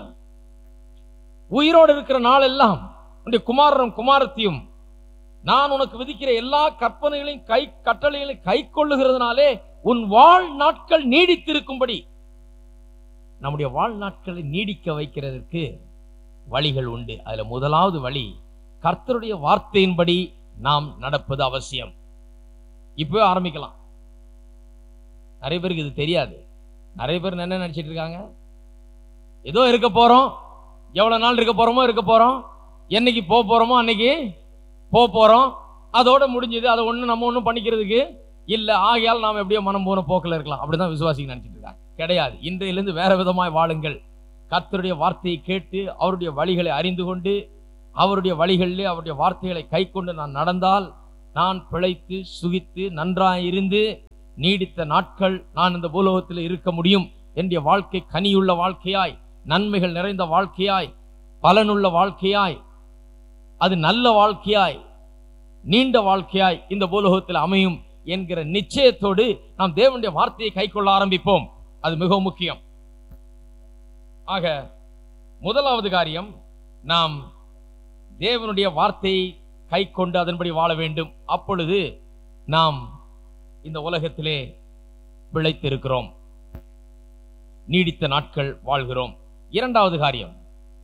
உயிரோடு இருக்கிற நாளெல்லாம் உன்னுடைய குமாரனும் குமாரத்தையும் நான் உனக்கு விதிக்கிற எல்லா கற்பனைகளையும் கை கட்டளைகளையும் கை கொள்ளுகிறதுனாலே உன் வாழ் நாட்கள் நீடித்திருக்கும்படி நம்முடைய வாழ்நாட்களை நீடிக்க வைக்கிறதற்கு வழிகள் உண்டு அதுல முதலாவது வழி கர்த்தருடைய வார்த்தையின்படி நாம் நடப்பது அவசியம் இப்பவே ஆரம்பிக்கலாம் நிறைய பேருக்கு இது தெரியாது நிறைய பேர் என்ன நினைச்சிட்டு இருக்காங்க ஏதோ இருக்க போறோம் எவ்வளவு நாள் இருக்க போறோமோ இருக்க போறோம் என்னைக்கு போக போறோமோ அன்னைக்கு போக போறோம் அதோட முடிஞ்சது அதை ஒண்ணு நம்ம ஒண்ணும் பண்ணிக்கிறதுக்கு இல்ல ஆகையால் நாம் எப்படியோ மனம் போன போக்கில் இருக்கலாம் அப்படிதான் விசுவாசிங்க நினைச்சிட்டு இருக்காங்க கிடையாது இன்றையிலிருந்து வேற விதமாய் வாழுங்கள் கர்த்தருடைய வார்த்தையை கேட்டு அவருடைய வழிகளை அறிந்து கொண்டு அவருடைய வழிகளிலே அவருடைய வார்த்தைகளை கை கொண்டு நான் நடந்தால் நான் பிழைத்து சுகித்து நன்றாய் இருந்து நீடித்த நாட்கள் நான் இந்த பூலோகத்தில் இருக்க முடியும் என்னுடைய வாழ்க்கை கனியுள்ள வாழ்க்கையாய் நன்மைகள் நிறைந்த வாழ்க்கையாய் பலனுள்ள வாழ்க்கையாய் அது நல்ல வாழ்க்கையாய் நீண்ட வாழ்க்கையாய் இந்த பூலோகத்தில் அமையும் என்கிற நிச்சயத்தோடு நாம் தேவனுடைய வார்த்தையை கைக்கொள்ள ஆரம்பிப்போம் அது மிகவும் முக்கியம் ஆக முதலாவது காரியம் நாம் தேவனுடைய வார்த்தையை கை கொண்டு அதன்படி வாழ வேண்டும் அப்பொழுது நாம் இந்த உலகத்திலே பிழைத்திருக்கிறோம் நீடித்த நாட்கள் வாழ்கிறோம் இரண்டாவது காரியம்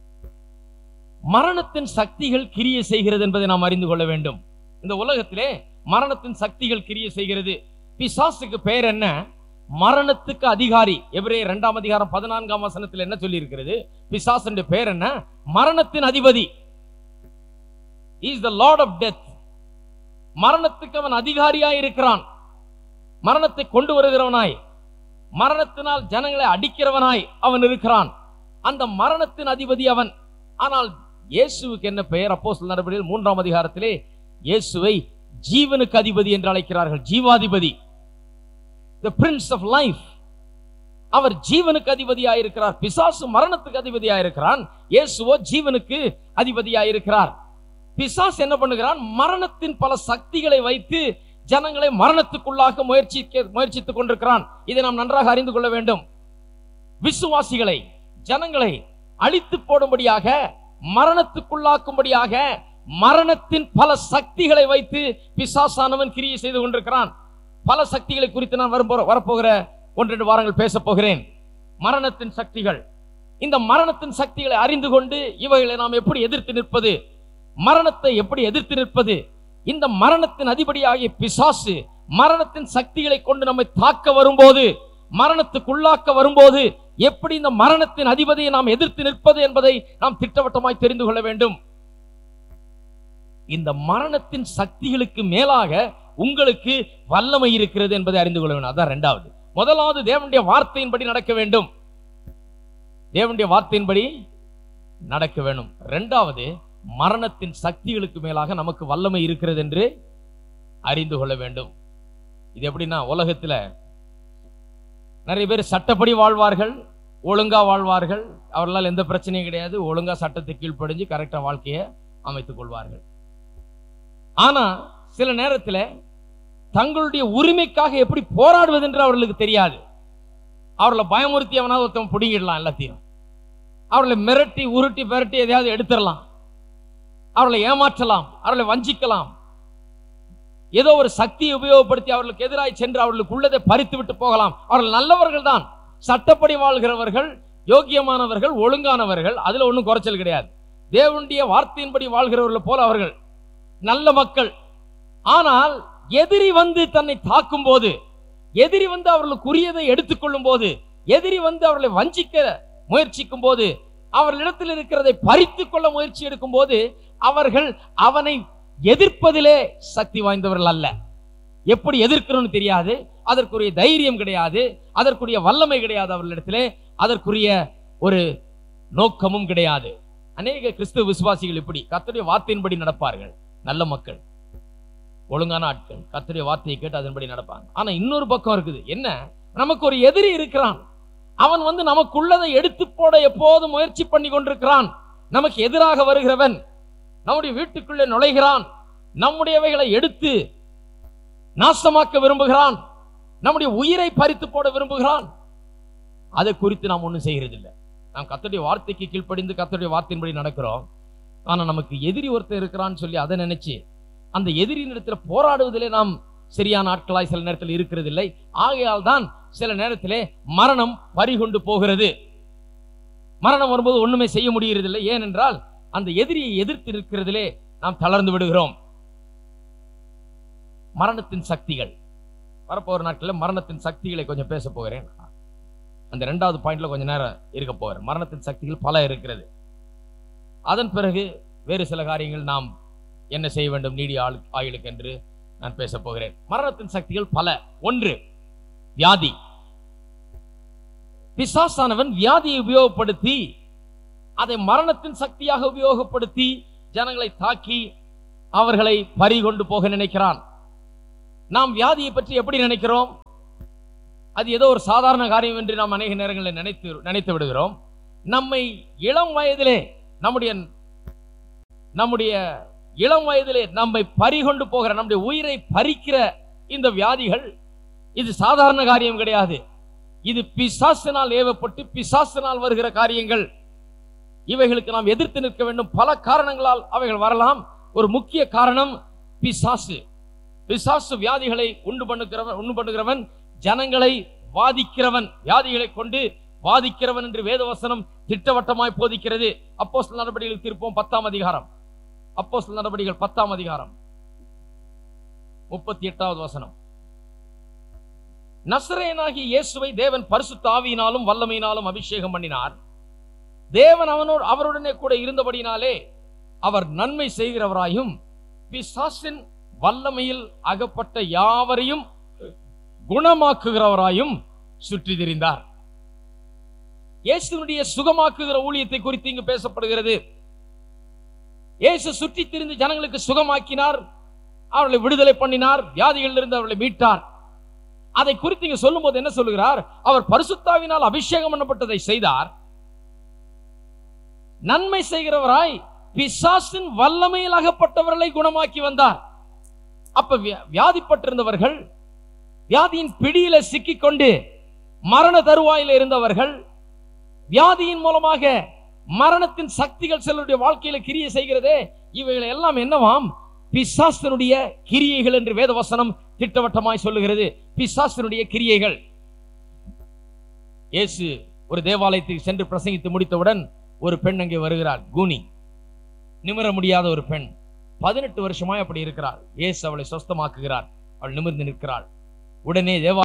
மரணத்தின் சக்திகள் கிரிய செய்கிறது என்பதை நாம் அறிந்து கொள்ள வேண்டும் இந்த உலகத்திலே மரணத்தின் சக்திகள் கிரிய செய்கிறது பிசாசுக்கு பெயர் என்ன மரணத்துக்கு அதிகாரி எவரே இரண்டாம் அதிகாரம் பதினான்காம் வசனத்தில் என்ன சொல்லி இருக்கிறது பிசாசனுடைய பெயர் என்ன மரணத்தின் அதிபதி is the lord of death மரணத்துக்கு அவன் அதிகாரியாய் இருக்கிறான் மரணத்தை கொண்டு வருகிறவனாய் மரணத்தினால் ஜனங்களை அடிக்கிறவனாய் அவன் இருக்கிறான் அந்த மரணத்தின் அதிபதி அவன் ஆனால் இயேசுவுக்கு என்ன பெயர் அப்போ நடவடிக்கையில் மூன்றாம் அதிகாரத்திலே இயேசுவை ஜீவனுக்கு அதிபதி என்று அழைக்கிறார்கள் ஜீவாதிபதி த பிரின்ஸ் ஆஃப் லைஃப் அவர் ஜீவனுக்கு அதிபதியாயிருக்கிறார் பிசாசு மரணத்துக்கு அதிபதியாயிருக்கிறான் இயேசுவோ ஜீவனுக்கு அதிபதியாயிருக்கிறார் பிசாசு என்ன பண்ணுகிறான் மரணத்தின் பல சக்திகளை வைத்து ஜனங்களை மரணத்துக்குள்ளாக முயற்சிக்க முயற்சித்துக் கொண்டிருக்கிறான் இதை நாம் நன்றாக அறிந்து கொள்ள வேண்டும் விசுவாசிகளை ஜனங்களை அழித்து போடும்படியாக மரணத்துக்குள்ளாக்கும்படியாக மரணத்தின் பல சக்திகளை வைத்து பிசாசானவன் கிரியை செய்து கொண்டிருக்கிறான் பல சக்திகளை குறித்து நான் வரும் வரப்போகிற ஒன்றெண்டு வாரங்கள் பேசப் போகிறேன் மரணத்தின் சக்திகள் இந்த மரணத்தின் சக்திகளை அறிந்து கொண்டு இவைகளை நாம் எப்படி எதிர்த்து நிற்பது மரணத்தை எப்படி எதிர்த்து நிற்பது இந்த மரணத்தின் அதிபதியாகிய பிசாசு மரணத்தின் சக்திகளை கொண்டு நம்மை தாக்க வரும்போது மரணத்துக்குள்ளாக்க வரும்போது எப்படி இந்த மரணத்தின் அதிபதியை நாம் எதிர்த்து நிற்பது என்பதை நாம் திட்டவட்டமாய் தெரிந்து கொள்ள வேண்டும் இந்த மரணத்தின் சக்திகளுக்கு மேலாக உங்களுக்கு வல்லமை இருக்கிறது என்பதை அறிந்து கொள்ள வேண்டும் அதான் இரண்டாவது முதலாவது தேவனுடைய வார்த்தையின்படி நடக்க வேண்டும் தேவனுடைய வார்த்தையின்படி நடக்க வேண்டும் இரண்டாவது மரணத்தின் சக்திகளுக்கு மேலாக நமக்கு வல்லமை இருக்கிறது என்று அறிந்து கொள்ள வேண்டும் இது எப்படின்னா உலகத்துல நிறைய பேர் சட்டப்படி வாழ்வார்கள் ஒழுங்கா வாழ்வார்கள் அவர்களால் எந்த பிரச்சனையும் கிடையாது ஒழுங்கா சட்டத்தை கீழ்ப்படிஞ்சு கரெக்டா வாழ்க்கையை அமைத்துக் கொள்வார்கள் ஆனா சில நேரத்துல தங்களுடைய உரிமைக்காக எப்படி போராடுவது என்று அவர்களுக்கு தெரியாது அவர்களை பயமுறுத்தி அவனாவது ஒருத்தன் பிடுங்கிடலாம் எல்லாத்தையும் அவர்களை மிரட்டி உருட்டி மிரட்டி எதையாவது எடுத்துடலாம் அவர்களை ஏமாற்றலாம் அவர்களை வஞ்சிக்கலாம் ஏதோ ஒரு சக்தியை உபயோகப்படுத்தி அவர்களுக்கு எதிராய் சென்று அவர்களுக்கு உள்ளதை பறித்து விட்டு போகலாம் அவர்கள் நல்லவர்கள் தான் சட்டப்படி வாழ்கிறவர்கள் யோக்கியமானவர்கள் ஒழுங்கானவர்கள் அதுல ஒன்றும் குறைச்சல் கிடையாது தேவனுடைய வார்த்தையின்படி வாழ்கிறவர்கள் போல அவர்கள் நல்ல மக்கள் ஆனால் எதிரி வந்து தன்னை தாக்கும் போது எதிரி வந்து அவர்களுக்குரியதை எடுத்துக்கொள்ளும் போது எதிரி வந்து அவர்களை வஞ்சிக்க முயற்சிக்கும் போது அவர்களிடத்தில் இருக்கிறதை பறித்துக் கொள்ள முயற்சி எடுக்கும் போது அவர்கள் அவனை எதிர்ப்பதிலே சக்தி வாய்ந்தவர்கள் அல்ல எப்படி எதிர்க்கணும்னு தெரியாது அதற்குரிய தைரியம் கிடையாது அதற்குரிய வல்லமை கிடையாது அவர்களிடத்திலே அதற்குரிய ஒரு நோக்கமும் கிடையாது அநேக கிறிஸ்துவ விசுவாசிகள் இப்படி கர்த்தருடைய வார்த்தையின்படி நடப்பார்கள் நல்ல மக்கள் ஒழுங்கான ஆட்கள் கர்த்தருடைய வார்த்தையை கேட்டு அதன்படி நடப்பாங்க ஆனா இன்னொரு பக்கம் இருக்குது என்ன நமக்கு ஒரு எதிரி இருக்கிறான் அவன் வந்து நமக்குள்ளதை எடுத்து போட எப்போதும் முயற்சி பண்ணி கொண்டிருக்கிறான் நமக்கு எதிராக வருகிறவன் நம்முடைய வீட்டுக்குள்ளே நுழைகிறான் நம்முடையவைகளை எடுத்து நாசமாக்க விரும்புகிறான் நம்முடைய உயிரை பறித்து போட விரும்புகிறான் அதை குறித்து நாம் ஒன்றும் செய்கிறதில்லை நாம் கத்தருடைய வார்த்தைக்கு கீழ்ப்படிந்து கத்தருடைய வார்த்தையின்படி நடக்கிறோம் ஆனா நமக்கு எதிரி ஒருத்தர் இருக்கிறான்னு சொல்லி அதை நினைச்சு அந்த எதிரியின் இடத்துல போராடுவதிலே நாம் சரியான ஆட்களாய் சில நேரத்தில் இருக்கிறதில்லை ஆகையால் தான் சில நேரத்திலே மரணம் பறிகொண்டு போகிறது மரணம் வரும்போது ஒண்ணுமே செய்ய முடியறதில்லை ஏனென்றால் அந்த எதிரியை எதிர்த்து இருக்கிறதிலே நாம் தளர்ந்து விடுகிறோம் மரணத்தின் சக்திகள் வரப்போகிற நாட்களில் மரணத்தின் சக்திகளை கொஞ்சம் பேச போகிறேன் அந்த ரெண்டாவது பாயிண்ட்ல கொஞ்ச நேரம் இருக்க போகிறேன் மரணத்தின் சக்திகள் பல இருக்கிறது அதன் பிறகு வேறு சில காரியங்கள் நாம் என்ன செய்ய வேண்டும் நீடி ஆள் ஆயுளுக்கு என்று நான் பேச போகிறேன் மரணத்தின் சக்திகள் பல ஒன்று வியாதி பிசாசானவன் வியாதியை உபயோகப்படுத்தி அதை மரணத்தின் சக்தியாக உபயோகப்படுத்தி ஜனங்களை தாக்கி அவர்களை பறிகொண்டு போக நினைக்கிறான் நாம் வியாதியை பற்றி எப்படி நினைக்கிறோம் அது ஏதோ ஒரு சாதாரண காரியம் என்று நாம் அநேக நேரங்களில் நினைத்து நினைத்து விடுகிறோம் நம்மை இளம் வயதிலே நம்முடைய நம்முடைய இளம் வயதிலே நம்மை பறிகொண்டு போகிற நம்முடைய உயிரை பறிக்கிற இந்த வியாதிகள் இது சாதாரண காரியம் கிடையாது இது பிசாசினால் ஏவப்பட்டு பிசாசினால் வருகிற காரியங்கள் இவைகளுக்கு நாம் எதிர்த்து நிற்க வேண்டும் பல காரணங்களால் அவைகள் வரலாம் ஒரு முக்கிய காரணம் பிசாசு பிசாசு வியாதிகளை உண்டு பண்ணுகிறவன் உண்டு பண்ணுகிறவன் ஜனங்களை வாதிக்கிறவன் வியாதிகளை கொண்டு வாதிக்கிறவன் என்று வேதவசனம் திட்டவட்டமாய் போதிக்கிறது அப்போ சில நடவடிக்கைகள் திருப்போம் பத்தாம் அதிகாரம் அப்போ சில நடவடிக்கைகள் பத்தாம் அதிகாரம் முப்பத்தி எட்டாவது வசனம் நசரேனாகிய இயேசுவை தேவன் பரிசுத்த ஆவியினாலும் வல்லமையினாலும் அபிஷேகம் பண்ணினார் தேவன் அவனோடு அவருடனே கூட இருந்தபடினாலே அவர் நன்மை செய்கிறவராயும் பிசாசின் வல்லமையில் அகப்பட்ட யாவரையும் குணமாக்குகிறவராயும் சுற்றி திரிந்தார் இயேசுனுடைய சுகமாக்குகிற ஊழியத்தை குறித்து இங்கு பேசப்படுகிறது இயேசு சுற்றி திரிந்து ஜனங்களுக்கு சுகமாக்கினார் அவர்களை விடுதலை பண்ணினார் வியாதிகளிலிருந்து அவர்களை மீட்டார் அதை குறித்து இங்க சொல்லும்போது என்ன சொல்லுகிறார் அவர் பரிசுத்தாவினால் அபிஷேகம் பண்ணப்பட்டதை செய்தார் நன்மை செய்கிறவராய் பிசாசின் வல்லமையில் அகப்பட்டவர்களை குணமாக்கி வந்தார் அப்ப வியா- வியாதிப்பட்டிருந்தவர்கள் வியாதியின் பிடியில சிக்கிக்கொண்டு மரண தருவாயில இருந்தவர்கள் வியாதியின் மூலமாக மரணத்தின் சக்திகள் சிலருடைய வாழ்க்கையில கிரியை செய்கிறதே இவைகள் எல்லாம் என்னவாம் பிசாசனுடைய கிரியைகள் என்று வேதவசனம் திட்டவட்டமாய் சொல்லுகிறது பிசாசனுடைய கிரியைகள் இயேசு ஒரு தேவாலயத்துக்கு சென்று பிரசங்கித்து முடித்தவுடன் ஒரு பெண் அங்கே வருகிறாள் கூனி நிமிர முடியாத ஒரு பெண் பதினெட்டு வருஷமாய் அப்படி இருக்கிறாள் இயேசு அவளை சொஸ்தமாக்குகிறார் அவள் நிமிர்ந்து நிற்கிறாள் உடனே தேவா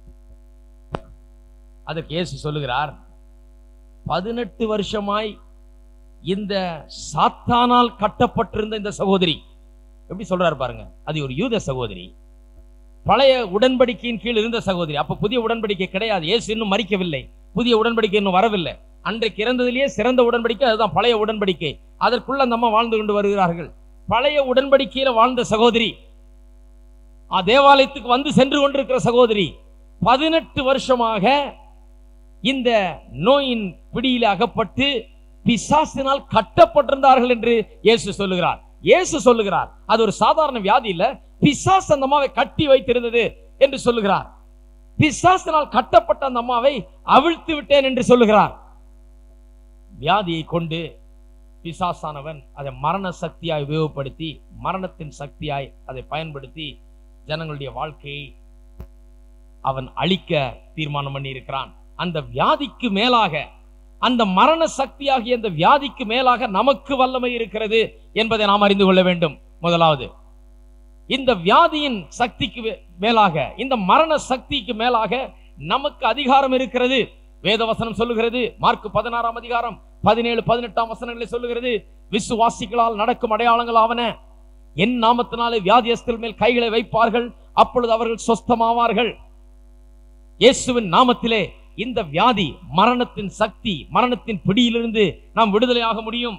அதற்கு இயேசு சொல்லுகிறார் பதினெட்டு வருஷமாய் இந்த சாத்தானால் கட்டப்பட்டிருந்த இந்த சகோதரி எப்படி சொல்றாரு பாருங்க அது ஒரு யூத சகோதரி பழைய உடன்படிக்கையின் கீழ் இருந்த சகோதரி அப்ப புதிய உடன்படிக்கை கிடையாது இயேசு இன்னும் மறிக்கவில்லை புதிய உடன்படிக்கை இன்னும் வரவில்லை அன்றைக்கு இறந்ததிலேயே சிறந்த உடன்படிக்கை அதுதான் பழைய உடன்படிக்கை அதற்குள்ள அந்த அம்மா வாழ்ந்து கொண்டு வருகிறார்கள் பழைய உடன்படிக்கையில வாழ்ந்த சகோதரி ஆ, தேவாலயத்துக்கு வந்து சென்று கொண்டிருக்கிற சகோதரி பதினெட்டு வருஷமாக இந்த நோயின் பிடியில அகப்பட்டு பிசாசினால் கட்டப்பட்டிருந்தார்கள் என்று இயேசு சொல்லுகிறார் இயேசு சொல்லுகிறார் அது ஒரு சாதாரண வியாதி இல்ல பிசாஸ் அந்த அம்மாவை கட்டி வைத்திருந்தது என்று சொல்லுகிறார் பிசாசினால் கட்டப்பட்ட அந்த அம்மாவை அவிழ்த்து விட்டேன் என்று சொல்லுகிறார் வியாதியை கொண்டு பிசாசானவன் அதை மரண சக்தியாய் உபயோகப்படுத்தி மரணத்தின் சக்தியாய் அதை பயன்படுத்தி ஜனங்களுடைய வாழ்க்கையை அவன் அழிக்க தீர்மானம் பண்ணி இருக்கிறான் அந்த வியாதிக்கு மேலாக அந்த மரண சக்தியாகிய அந்த வியாதிக்கு மேலாக நமக்கு வல்லமை இருக்கிறது என்பதை நாம் அறிந்து கொள்ள வேண்டும் முதலாவது இந்த வியாதியின் சக்திக்கு மே- மேலாக இந்த மரண சக்திக்கு மேலாக நமக்கு அதிகாரம் இருக்கிறது வேதவசனம் சொல்லுகிறது மார்க் பதினாறாம் அதிகாரம் பதினேழு பதினெட்டாம் வசனங்களை சொல்லுகிறது விசுவாசிகளால் நடக்கும் அடையாளங்கள் ஆவன என் நாமத்தினாலே வியாதியஸ்தர் மேல் கைகளை வைப்பார்கள் அப்பொழுது அவர்கள் சொஸ்தமாவார்கள் இயேசுவின் நாமத்திலே இந்த வியாதி மரணத்தின் சக்தி மரணத்தின் பிடியிலிருந்து நாம் விடுதலையாக முடியும்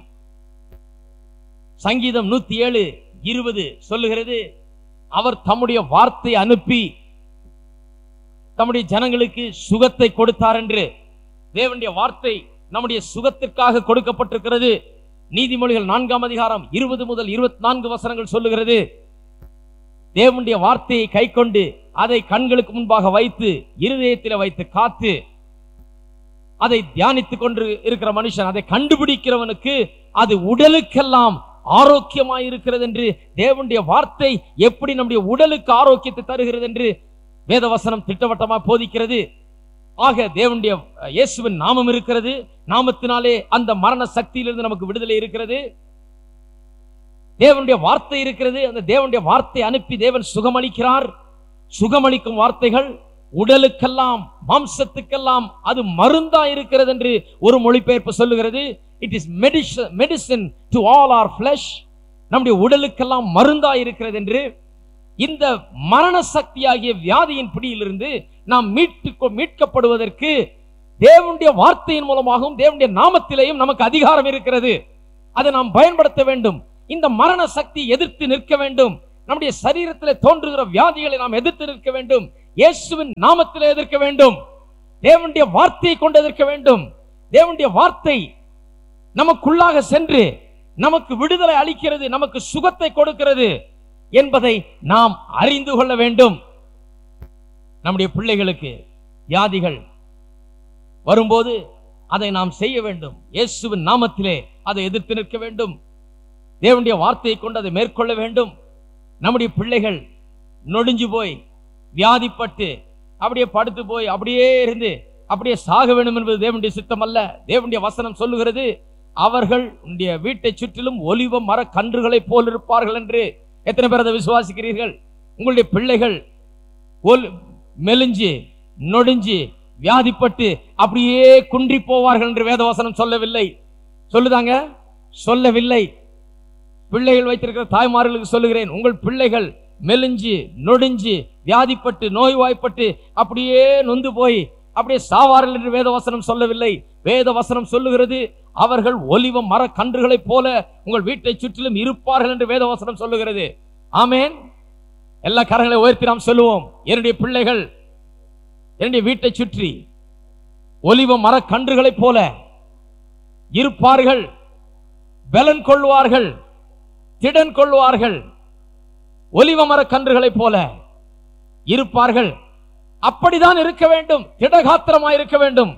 சங்கீதம் நூத்தி ஏழு இருபது சொல்லுகிறது அவர் தம்முடைய வார்த்தை அனுப்பி தம்முடைய ஜனங்களுக்கு சுகத்தை கொடுத்தார் என்று தேவனுடைய வார்த்தை நம்முடைய சுகத்திற்காக கொடுக்கப்பட்டிருக்கிறது நீதிமொழிகள் நான்காம் அதிகாரம் இருபது முதல் இருபத்தி நான்கு வசனங்கள் சொல்லுகிறது தேவனுடைய வார்த்தையை கைக்கொண்டு அதை கண்களுக்கு முன்பாக வைத்து இருதயத்தில் வைத்து காத்து அதை தியானித்துக் கொண்டு இருக்கிற மனுஷன் அதை கண்டுபிடிக்கிறவனுக்கு அது உடலுக்கெல்லாம் ஆரோக்கியமாய் இருக்கிறது என்று தேவனுடைய வார்த்தை எப்படி நம்முடைய உடலுக்கு ஆரோக்கியத்தை தருகிறது என்று வேதவசனம் திட்டவட்டமாக போதிக்கிறது ஆக தேவனுடைய அஹ், இயேசுவின் நாமம் இருக்கிறது நாமத்தினாலே அந்த மரண சக்தியிலிருந்து நமக்கு விடுதலை இருக்கிறது தேவனுடைய வார்த்தை இருக்கிறது அந்த தேவனுடைய வார்த்தை அனுப்பி தேவன் சுகமளிக்கிறார் சுகமளிக்கும் வார்த்தைகள் உடலுக்கெல்லாம் மாம்சத்துக்கெல்லாம் அது மருந்தா இருக்கிறது என்று ஒரு மொழிபெயர்ப்பு சொல்லுகிறது it is medicine medicine to all our flesh நம்முடைய உடலுக்கெல்லாம் மருந்தா இருக்கிறது என்று இந்த மரண சக்தியாகிய வியாதியின் பிடியிலிருந்து நாம் மீட்டு மீட்கப்படுவதற்கு தேவனுடைய வார்த்தையின் மூலமாகவும் தேவனுடைய நாமத்திலேயும் நமக்கு அதிகாரம் இருக்கிறது அதை நாம் பயன்படுத்த வேண்டும் இந்த மரண சக்தி எதிர்த்து நிற்க வேண்டும் நம்முடைய சரீரத்திலே தோன்றுகிற வியாதிகளை நாம் எதிர்த்து நிற்க வேண்டும் இயேசுவின் நாமத்திலே எதிர்க்க வேண்டும் தேவனுடைய வார்த்தையை கொண்டு எதிர்க்க வேண்டும் தேவனுடைய வார்த்தை நமக்குள்ளாக சென்று நமக்கு விடுதலை அளிக்கிறது நமக்கு சுகத்தை கொடுக்கிறது என்பதை நாம் அறிந்து கொள்ள வேண்டும் நம்முடைய பிள்ளைகளுக்கு வியாதிகள் வரும்போது அதை நாம் செய்ய வேண்டும் இயேசுவின் நாமத்திலே அதை எதிர்த்து நிற்க வேண்டும் தேவனுடைய வார்த்தையை கொண்டு அதை மேற்கொள்ள வேண்டும் நம்முடைய பிள்ளைகள் நொடிஞ்சு போய் வியாதிப்பட்டு அப்படியே படுத்து போய் அப்படியே இருந்து அப்படியே சாக வேண்டும் என்பது தேவனுடைய சித்தம் அல்ல தேவனுடைய வசனம் சொல்லுகிறது அவர்கள் உன்னுடைய வீட்டை சுற்றிலும் ஒலிவ மர கன்றுகளைப் போல் இருப்பார்கள் என்று எத்தனை பேர் அதை விசுவாசிக்கிறீர்கள் உங்களுடைய பிள்ளைகள் ஒல் மெலிஞ்சு நொடிஞ்சு வியாதிப்பட்டு அப்படியே குன்றி போவார்கள் என்று வேதவசனம் சொல்லவில்லை சொல்லுதாங்க சொல்லவில்லை பிள்ளைகள் வைத்திருக்கிற தாய்மார்களுக்கு சொல்லுகிறேன் உங்கள் பிள்ளைகள் மெலிஞ்சு நொடிஞ்சு வியாதிப்பட்டு நோய்வாய்ப்பட்டு அப்படியே நொந்து போய் அப்படியே சாவார்கள் என்று வேதவசனம் சொல்லவில்லை வேதவசனம் சொல்லுகிறது அவர்கள் ஒலிவ மர கன்றுகளைப் போல உங்கள் வீட்டை சுற்றிலும் இருப்பார்கள் என்று வேதவசனம் சொல்லுகிறது ஆமேன் எல்லா கரங்களை உயர்த்தி நாம் சொல்லுவோம் என்னுடைய பிள்ளைகள் என்னுடைய வீட்டை சுற்றி ஒலிவ மர கன்றுகளைப் போல இருப்பார்கள் பலன் கொள்வார்கள் திடன் கொள்வார்கள் ஒலிவ மர கன்றுகளைப் போல இருப்பார்கள் அப்படிதான் இருக்க வேண்டும் திடகாத்திரமாய் இருக்க வேண்டும்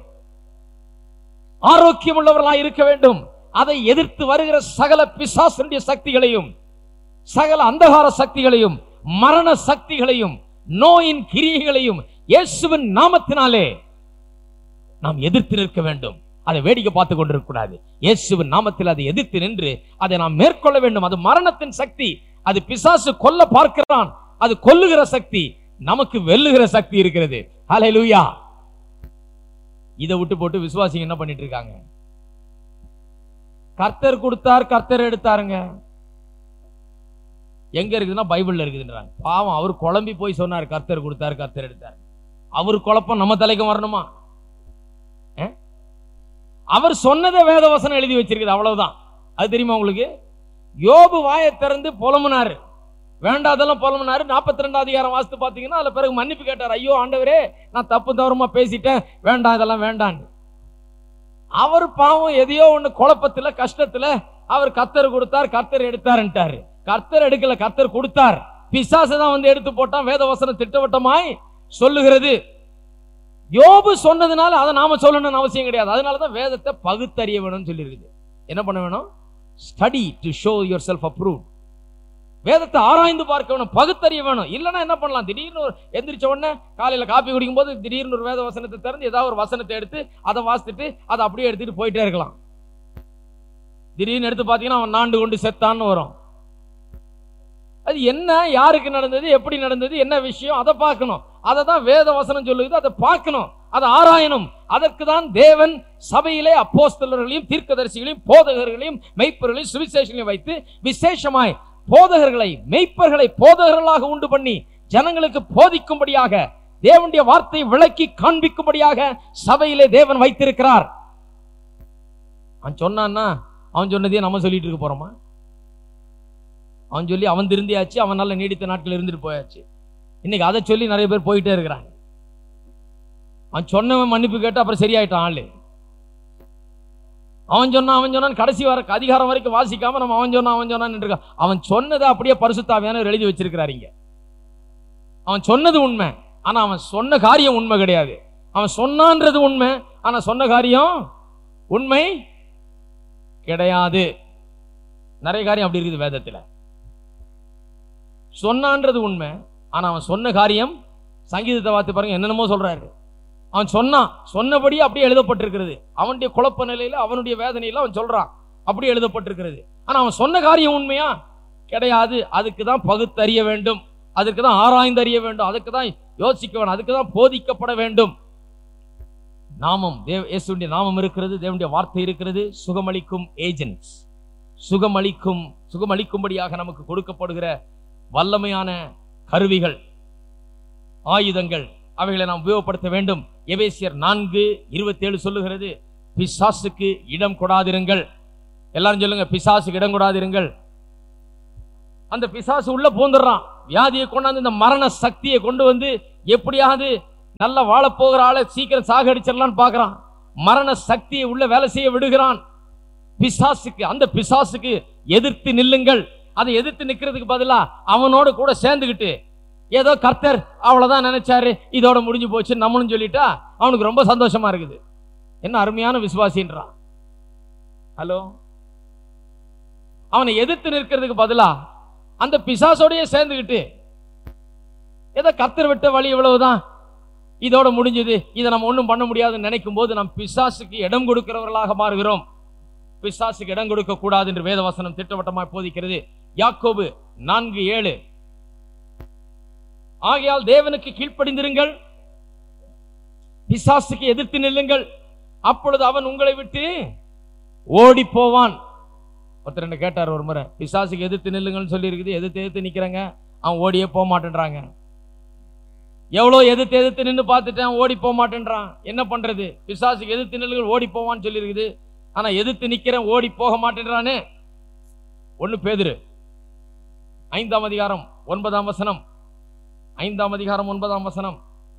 ஆரோக்கியம் உள்ளவர்களாய் இருக்க வேண்டும் அதை எதிர்த்து வருகிற சகல பிசாசனுடைய சக்திகளையும் சகல அந்தகார சக்திகளையும் மரண சக்திகளையும் நோயின் கிரியைகளையும் இயேசுவின் நாமத்தினாலே நாம் எதிர்த்து நிற்க வேண்டும் அதை வேடிக்கை பார்த்து கொண்டிருக்க கூடாது இயேசுவின் நாமத்தில் அதை எதிர்த்து நின்று அதை நாம் மேற்கொள்ள வேண்டும் அது மரணத்தின் சக்தி அது பிசாசு கொல்ல பார்க்கிறான் அது கொல்லுகிற சக்தி நமக்கு வெல்லுகிற சக்தி இருக்கிறது ஹalleluya இதை விட்டு போட்டு விசுவாசிங்க என்ன பண்ணிட்டு இருக்காங்க கர்த்தர் கொடுத்தார் கர்த்தர் எடுத்தாருங்க எங்க இருக்குதுன்னா பைபிள்ல இருக்குதுன்றாங்க பாவம் அவர் குழம்பி போய் சொன்னார் கர்த்தர் கொடுத்தார் கர்த்தர் எடுத்தார் அவர் குழப்பம் நம்ம தலைக்கு வரணுமா அஹ்? அவர் சொன்னதை வேதவசனம் எழுதி வச்சிருக்குது அவ்வளவுதான் அது தெரியுமா உங்களுக்கு யோபு வாயை திறந்து புலம்புனாரு வேண்டாதெல்லாம் புலம்புனாரு நாற்பத்தி ரெண்டாம் அதிகாரம் வாசித்து பார்த்தீங்கன்னா அதுல பிறகு மன்னிப்பு கேட்டார் ஐயோ ஆண்டவரே நான் தப்பு தவறுமா பேசிட்டேன் வேண்டாம் இதெல்லாம் வேண்டான்னு அவர் பாவம் எதையோ ஒண்ணு குழப்பத்துல கஷ்டத்துல அவர் கத்தர் கொடுத்தார் கர்த்தர் எடுத்தாருன்ட்டாரு கர்த்தர் எடுக்கல கர்த்தர் கொடுத்தார் பிசாசு தான் வந்து எடுத்து போட்டான் வேதவசனம் திட்டவட்டமாய் சொல்லுகிறது யோபு சொன்னதுனால அதை நாம சொல்லணும்னு அவசியம் கிடையாது அதனால தான் வேதத்தை பகுத்தறிய வேணும்னு சொல்லியிருக்குது என்ன பண்ண வேணும் study to show yourself approve வேதத்தை ஆராய்ந்து பார்க்க வேணும் பகுத்தறிய வேணும் இல்லைன்னா என்ன பண்ணலாம் திடீர்னு ஒரு எந்திரிச்ச உடனே காலையில காப்பி குடிக்கும் போது திடீர்னு ஒரு வேத வசனத்தை திறந்து ஏதாவது ஒரு வசனத்தை எடுத்து அதை வாசித்துட்டு அதை அப்படியே எடுத்துட்டு போயிட்டே இருக்கலாம் திடீர்னு எடுத்து பார்த்தீங்கன்னா அவன் நாண்டு கொண்டு செத்தான்னு வரும் அது என்ன யாருக்கு நடந்தது எப்படி நடந்தது என்ன விஷயம் அதை பார்க்கணும் அதை தான் வேத வசனம் சொல்லுது அதை பார்க்கணும் அதை ஆராயணும் அதற்கு தான் தேவன் சபையிலே அப்போஸ்தலர்களையும் தீர்க்கதரிசிகளையும் போதகர்களையும் மெய்ப்பர்களையும் சுவிசேஷங்களையும் வைத்து விசேஷமாய் போதகர்களை மெய்ப்பர்களை போதகர்களாக உண்டு பண்ணி ஜனங்களுக்கு போதிக்கும்படியாக தேவனுடைய வார்த்தையை விளக்கி காண்பிக்கும்படியாக சபையிலே தேவன் வைத்திருக்கிறார் அவன் சொன்னான்னா அவன் சொன்னதையே நம்ம சொல்லிட்டு இருக்க போறோமா அவன் சொல்லி அவன் திருந்தியாச்சு அவன் நல்ல நீடித்த நாட்கள் இருந்துட்டு போயாச்சு இன்னைக்கு அதை சொல்லி நிறைய பேர் போயிட்டே இருக்கிறாங்க அவன் சொன்னவன் மன்னிப்பு கேட்டு அப்புறம் சரியாயிட்டான் ஆளு அவன் சொன்னான் அவன் சொன்னான் கடைசி வர அதிகாரம் வரைக்கும் வாசிக்காம நம்ம அவன் சொன்னான் அவன் சொன்னான்னு இருக்கான் அவன் சொன்னதை அப்படியே பரிசுத்தாவியான எழுதி வச்சிருக்கிறாரு இங்க அவன் சொன்னது உண்மை ஆனா அவன் சொன்ன காரியம் உண்மை கிடையாது அவன் சொன்னான்றது உண்மை ஆனா சொன்ன காரியம் உண்மை கிடையாது நிறைய காரியம் அப்படி இருக்குது வேதத்துல சொன்னான்றது உண்மை ஆனா அவன் சொன்ன காரியம் சங்கீதத்தை பார்த்து பாருங்க என்னென்னமோ சொல்றாரு அவன் சொன்னான் சொன்னபடி அப்படியே எழுதப்பட்டிருக்கிறது அவனுடைய குழப்ப நிலையில அவனுடைய வேதனையில அவன் சொல்றான் அப்படியே எழுதப்பட்டிருக்கிறது ஆனா அவன் சொன்ன காரியம் உண்மையா கிடையாது அதுக்கு தான் பகுத்தறிய வேண்டும் அதுக்கு தான் ஆராய்ந்து அறிய வேண்டும் அதுக்கு தான் யோசிக்க வேண்டும் அதுக்கு தான் போதிக்கப்பட வேண்டும் நாமம் தேவ இயேசுடைய நாமம் இருக்கிறது தேவனுடைய வார்த்தை இருக்கிறது சுகமளிக்கும் ஏஜென்ட்ஸ் சுகமளிக்கும் சுகமளிக்கும்படியாக நமக்கு கொடுக்கப்படுகிற வல்லமையான கருவிகள் ஆயுதங்கள் அவைகளை நாம் உபயோகப்படுத்த வேண்டும் எபேசியர் நான்கு இருபத்தேழு சொல்லுகிறது பிசாசுக்கு இடம் கொடாதிருங்கள் எல்லாரும் சொல்லுங்க பிசாசுக்கு இடம் கொடாதிருங்கள் அந்த பிசாசு உள்ள பூந்துடுறான் வியாதியை கொண்டாந்து இந்த மரண சக்தியை கொண்டு வந்து எப்படியாவது நல்ல வாழப் போகிற ஆளை சீக்கிரம் சாகடிச்சிடலாம்னு பார்க்கறான் மரண சக்தியை உள்ள வேலை செய்ய விடுகிறான் பிசாசுக்கு அந்த பிசாசுக்கு எதிர்த்து நில்லுங்கள் அதை எதிர்த்து நிக்கிறதுக்கு பதிலா அவனோட கூட சேர்ந்துக்கிட்டு ஏதோ கர்த்தர் அவ்வளவுதான் நினைச்சாரு இதோட முடிஞ்சு போச்சு நம்மளும் சொல்லிட்டா அவனுக்கு ரொம்ப சந்தோஷமா இருக்குது என்ன அருமையான விசுவாசின்றான் ஹலோ அவனை எதிர்த்து நிற்கிறதுக்கு பதிலா அந்த பிசாசோடயே சேர்ந்துக்கிட்டு ஏதோ கர்த்தர் விட்ட வழி இவ்வளவுதான் இதோட முடிஞ்சது இதை நம்ம ஒண்ணும் பண்ண முடியாதுன்னு நினைக்கும் போது நாம் பிசாசுக்கு இடம் கொடுக்கிறவர்களாக மாறுகிறோம் பிசாசுக்கு இடம் கொடுக்க கூடாது என்று வேதவசனம் திட்டவட்டமாய் போதிக்கிறது யாக்கோபு நான்கு ஏழு ஆகையால் தேவனுக்கு கீழ்ப்படிந்திருங்கள் பிசாசுக்கு எதிர்த்து நில்லுங்கள் அப்பொழுது அவன் உங்களை விட்டு ஓடி போவான் ஒருத்தர் என்ன கேட்டார் ஒரு முறை பிசாசுக்கு எதிர்த்து நில்லுங்கள்னு சொல்லி இருக்குது எதிர்த்து எதிர்த்து நிக்கிறாங்க அவன் ஓடியே போக மாட்டேன்றாங்க எவ்வளோ எதிர்த்து எதிர்த்து நின்று பார்த்துட்டேன் ஓடி போக மாட்டேன்றான் என்ன பண்றது பிசாசுக்கு எதிர்த்து நில்லுங்கள் ஓடி போவான்னு சொல்லி இருக்குது ஆனா எதிர்த்து நிக்கிறேன் ஓடி போக மாட்டேன்றானே ஒண்ணு பேதுரு ஐந்தாம் அதிகாரம் ஒன்பதாம் வசனம் ஐந்தாம் அதிகாரம் ஒன்பதாம் வசனம்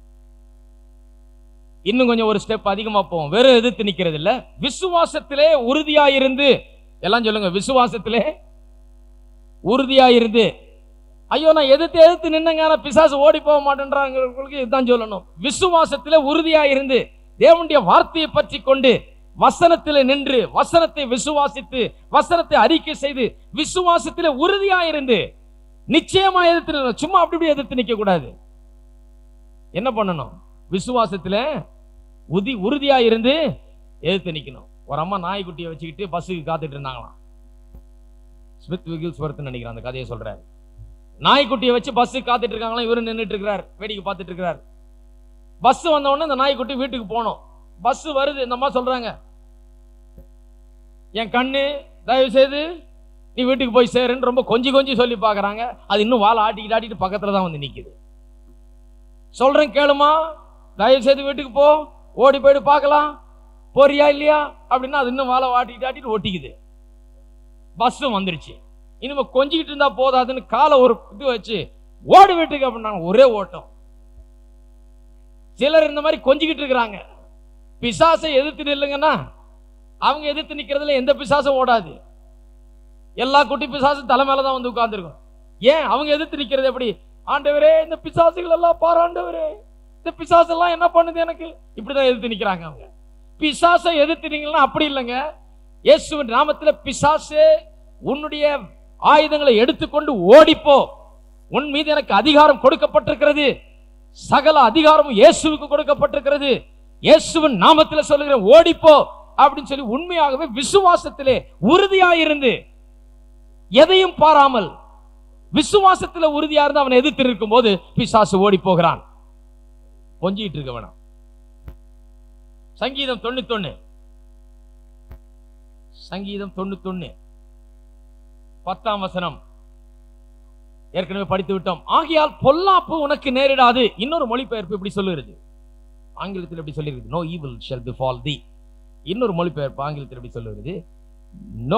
இன்னும் கொஞ்சம் ஒரு ஸ்டெப் அதிகமா போவோம் வெறும் எதிர்த்து நிக்கிறது இல்ல விசுவாசத்திலே உறுதியாயிருந்து எல்லாம் சொல்லுங்க விசுவாசத்திலே உறுதியாயிருந்து ஐயோ நான் எதிர்த்து எதிர்த்து நின்னங்க ஆனா பிசாசு ஓடி போக மாட்டேன்றாங்களுக்கு இதுதான் சொல்லணும் விசுவாசத்திலே உறுதியாயிருந்து தேவனுடைய வார்த்தையை பற்றி கொண்டு வசனத்திலே நின்று வசனத்தை விசுவாசித்து வசனத்தை அறிக்கை செய்து விசுவாசத்திலே உறுதியாயிருந்து நிச்சயமா எதிர்த்து நில்லணும். சும்மா அப்படி இப்படி எதிர்த்து நிக்க கூடாது என்ன பண்ணணும் விசுவாசத்துல உதி உறுதியா இருந்து எதிர்த்து நிக்கணும் ஒரு அம்மா நாய்க்குட்டியை வச்சுக்கிட்டு பஸ்ஸுக்கு காத்துட்டு இருந்தாங்களாம் ஸ்மித் விகில்ஸ்வர்த் நினைக்கிறேன் அந்த கதையை சொல்றாரு நாய்க்குட்டியை வச்சு பஸ்ஸுக்கு காத்துட்டு இருக்காங்களாம் இவரு நின்னுட்டு இருக்கிறார் வேடிக்கை பார்த்துட்டு இருக்கிறார் பஸ் வந்த உடனே இந்த நாய்க்குட்டி வீட்டுக்கு போகணும் பஸ் வருது இந்த அம்மா சொல்றாங்க என் கண்ணு தயவு செய்து நீ வீட்டுக்கு போய் சேருன்னு ரொம்ப கொஞ்சி கொஞ்சி சொல்லி பார்க்கறாங்க அது இன்னும் வாழை ஆட்டிக்கிட்டு ஆட்டிட்டு பக்கத்துல தான் வந்து நிக்குது சொல்றேன் கேளுமா தயவு செய்து வீட்டுக்கு போ ஓடி போயிட்டு பார்க்கலாம் போறியா இல்லையா அப்படின்னா அது இன்னும் வாழை ஆட்டிக்கிட்டு ஆட்டிட்டு ஒட்டிக்குது பஸ்ஸும் வந்துருச்சு இனிமே கொஞ்சிக்கிட்டு இருந்தா போதாதுன்னு காலை ஒரு இது வச்சு ஓடு வீட்டுக்கு அப்படின்னாங்க ஒரே ஓட்டம் சிலர் இந்த மாதிரி கொஞ்சிக்கிட்டு இருக்கிறாங்க பிசாசை எதிர்த்து நில்லுங்கன்னா அவங்க எதிர்த்து நிக்கிறதுல எந்த பிசாசும் ஓடாது எல்லா குட்டி பிசாசும் தலை மேல தான் வந்து உட்கார்ந்துருக்கும் ஏன் அவங்க எதிர்த்து நிக்கிறது எப்படி ஆண்டவரே இந்த பிசாசுகள் எல்லாம் பாராண்டவரே இந்த பிசாசு எல்லாம் என்ன பண்ணுது எனக்கு இப்படிதான் எதிர்த்து நிக்கிறாங்க அவங்க பிசாசை எதிர்த்து நிங்கன்னா அப்படி இல்லைங்க இயேசுவின் நாமத்துல பிசாசு உன்னுடைய ஆயுதங்களை எடுத்துக்கொண்டு ஓடிப்போ உன் மீது எனக்கு அதிகாரம் கொடுக்கப்பட்டிருக்கிறது சகல அதிகாரமும் இயேசுவுக்கு கொடுக்கப்பட்டிருக்கிறது இயேசுவின் நாமத்தில் சொல்லுகிறேன் ஓடிப்போ அப்படின்னு சொல்லி உண்மையாகவே விசுவாசத்திலே உறுதியாயிருந்து எதையும் பாராமல் விசுவாசத்துல உறுதியா இருந்து அவனை எதிர்த்து இருக்கும் போது பிசாசு ஓடி போகிறான் கொஞ்சிட்டு இருக்க வேணாம் சங்கீதம் தொண்ணூத்தொன்னு சங்கீதம் தொண்ணூத்தொன்னு பத்தாம் வசனம் ஏற்கனவே படித்து விட்டோம் ஆகையால் பொல்லாப்பு உனக்கு நேரிடாது இன்னொரு மொழிபெயர்ப்பு இப்படி சொல்லுகிறது ஆங்கிலத்தில் எப்படி சொல்லிருக்கு no evil shall befall thee இன்னொரு மொழிபெயர்ப்பு ஆங்கிலத்தில் எப்படி சொல்லுகிறது no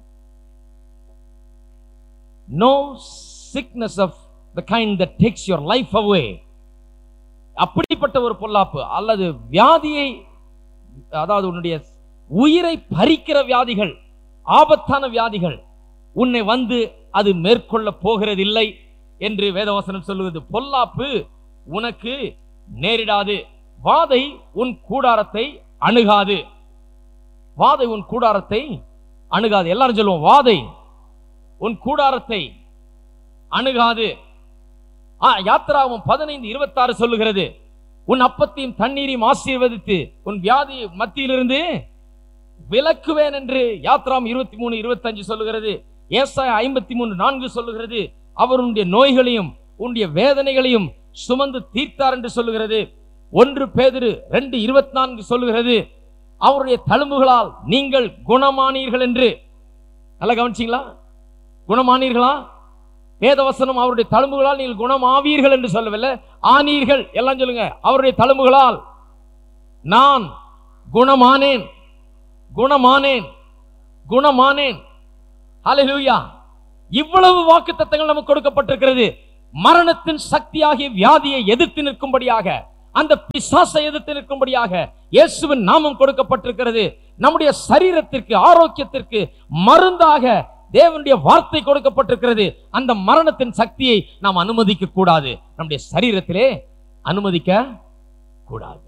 no sickness of the kind that takes your life away அப்படிப்பட்ட ஒரு பொல்லாப்பு அல்லது வியாதியை அதாவது உன்னுடைய உயிரை பறிக்கிற வியாதிகள் ஆபத்தான வியாதிகள் உன்னை வந்து அது மேற்கொள்ள போகிறதில்லை என்று வேதவசனம் சொல்லுவது பொல்லாப்பு உனக்கு நேரிடாது வாதை உன் கூடாரத்தை அணுகாது வாதை உன் கூடாரத்தை அணுகாது எல்லாரும் சொல்லுவோம் வாதை உன் கூடாரத்தை அணுகாது ஆ, யாத்திராகமம் பதினைந்து இருபத்தாறு சொல்லுகிறது உன் அப்பத்தையும் தண்ணீரையும் ஆசீர்வதித்து உன் வியாதி மத்தியிலிருந்து விலக்குவேன் என்று யாத்ராம் இருபத்தி மூணு இருபத்தஞ்சு சொல்லுகிறது ஏசாய ஐம்பத்தி மூணு நான்கு சொல்லுகிறது அவர் உன்னுடைய நோய்களையும் உன்னுடைய வேதனைகளையும் சுமந்து தீர்த்தார் என்று சொல்லுகிறது ஒன்று பேதிரு ரெண்டு இருபத்தி நான்கு சொல்லுகிறது அவருடைய தழும்புகளால் நீங்கள் குணமானீர்கள் என்று நல்லா கவனிச்சிங்களா குணமானீர்களா வேதவசனம் அவருடைய தழும்புகளால் நீங்கள் குணமாவீர்கள் என்று சொல்லவில்லை ஆனீர்கள் எல்லாம் சொல்லுங்க அவருடைய தழும்புகளால் நான் குணமானேன் குணமானேன் குணமானேன் ஹalleluya இவ்வளவு வாக்குத்தத்தங்கள் நமக்கு கொடுக்கப்பட்டிருக்கிறது மரணத்தின் சக்தியாகிய வியாதியை எதிர்த்து நிற்கும்படியாக அந்த பிசாசை எதிர்த்து நிற்கும்படியாக இயேசுவின் நாமம் கொடுக்கப்பட்டிருக்கிறது நம்முடைய சரீரத்திற்கு ஆரோக்கியத்திற்கு மருந்தாக தேவனுடைய வார்த்தை கொடுக்கப்பட்டிருக்கிறது அந்த மரணத்தின் சக்தியை நாம் அனுமதிக்க கூடாது நம்முடைய சரீரத்திலே அனுமதிக்க கூடாது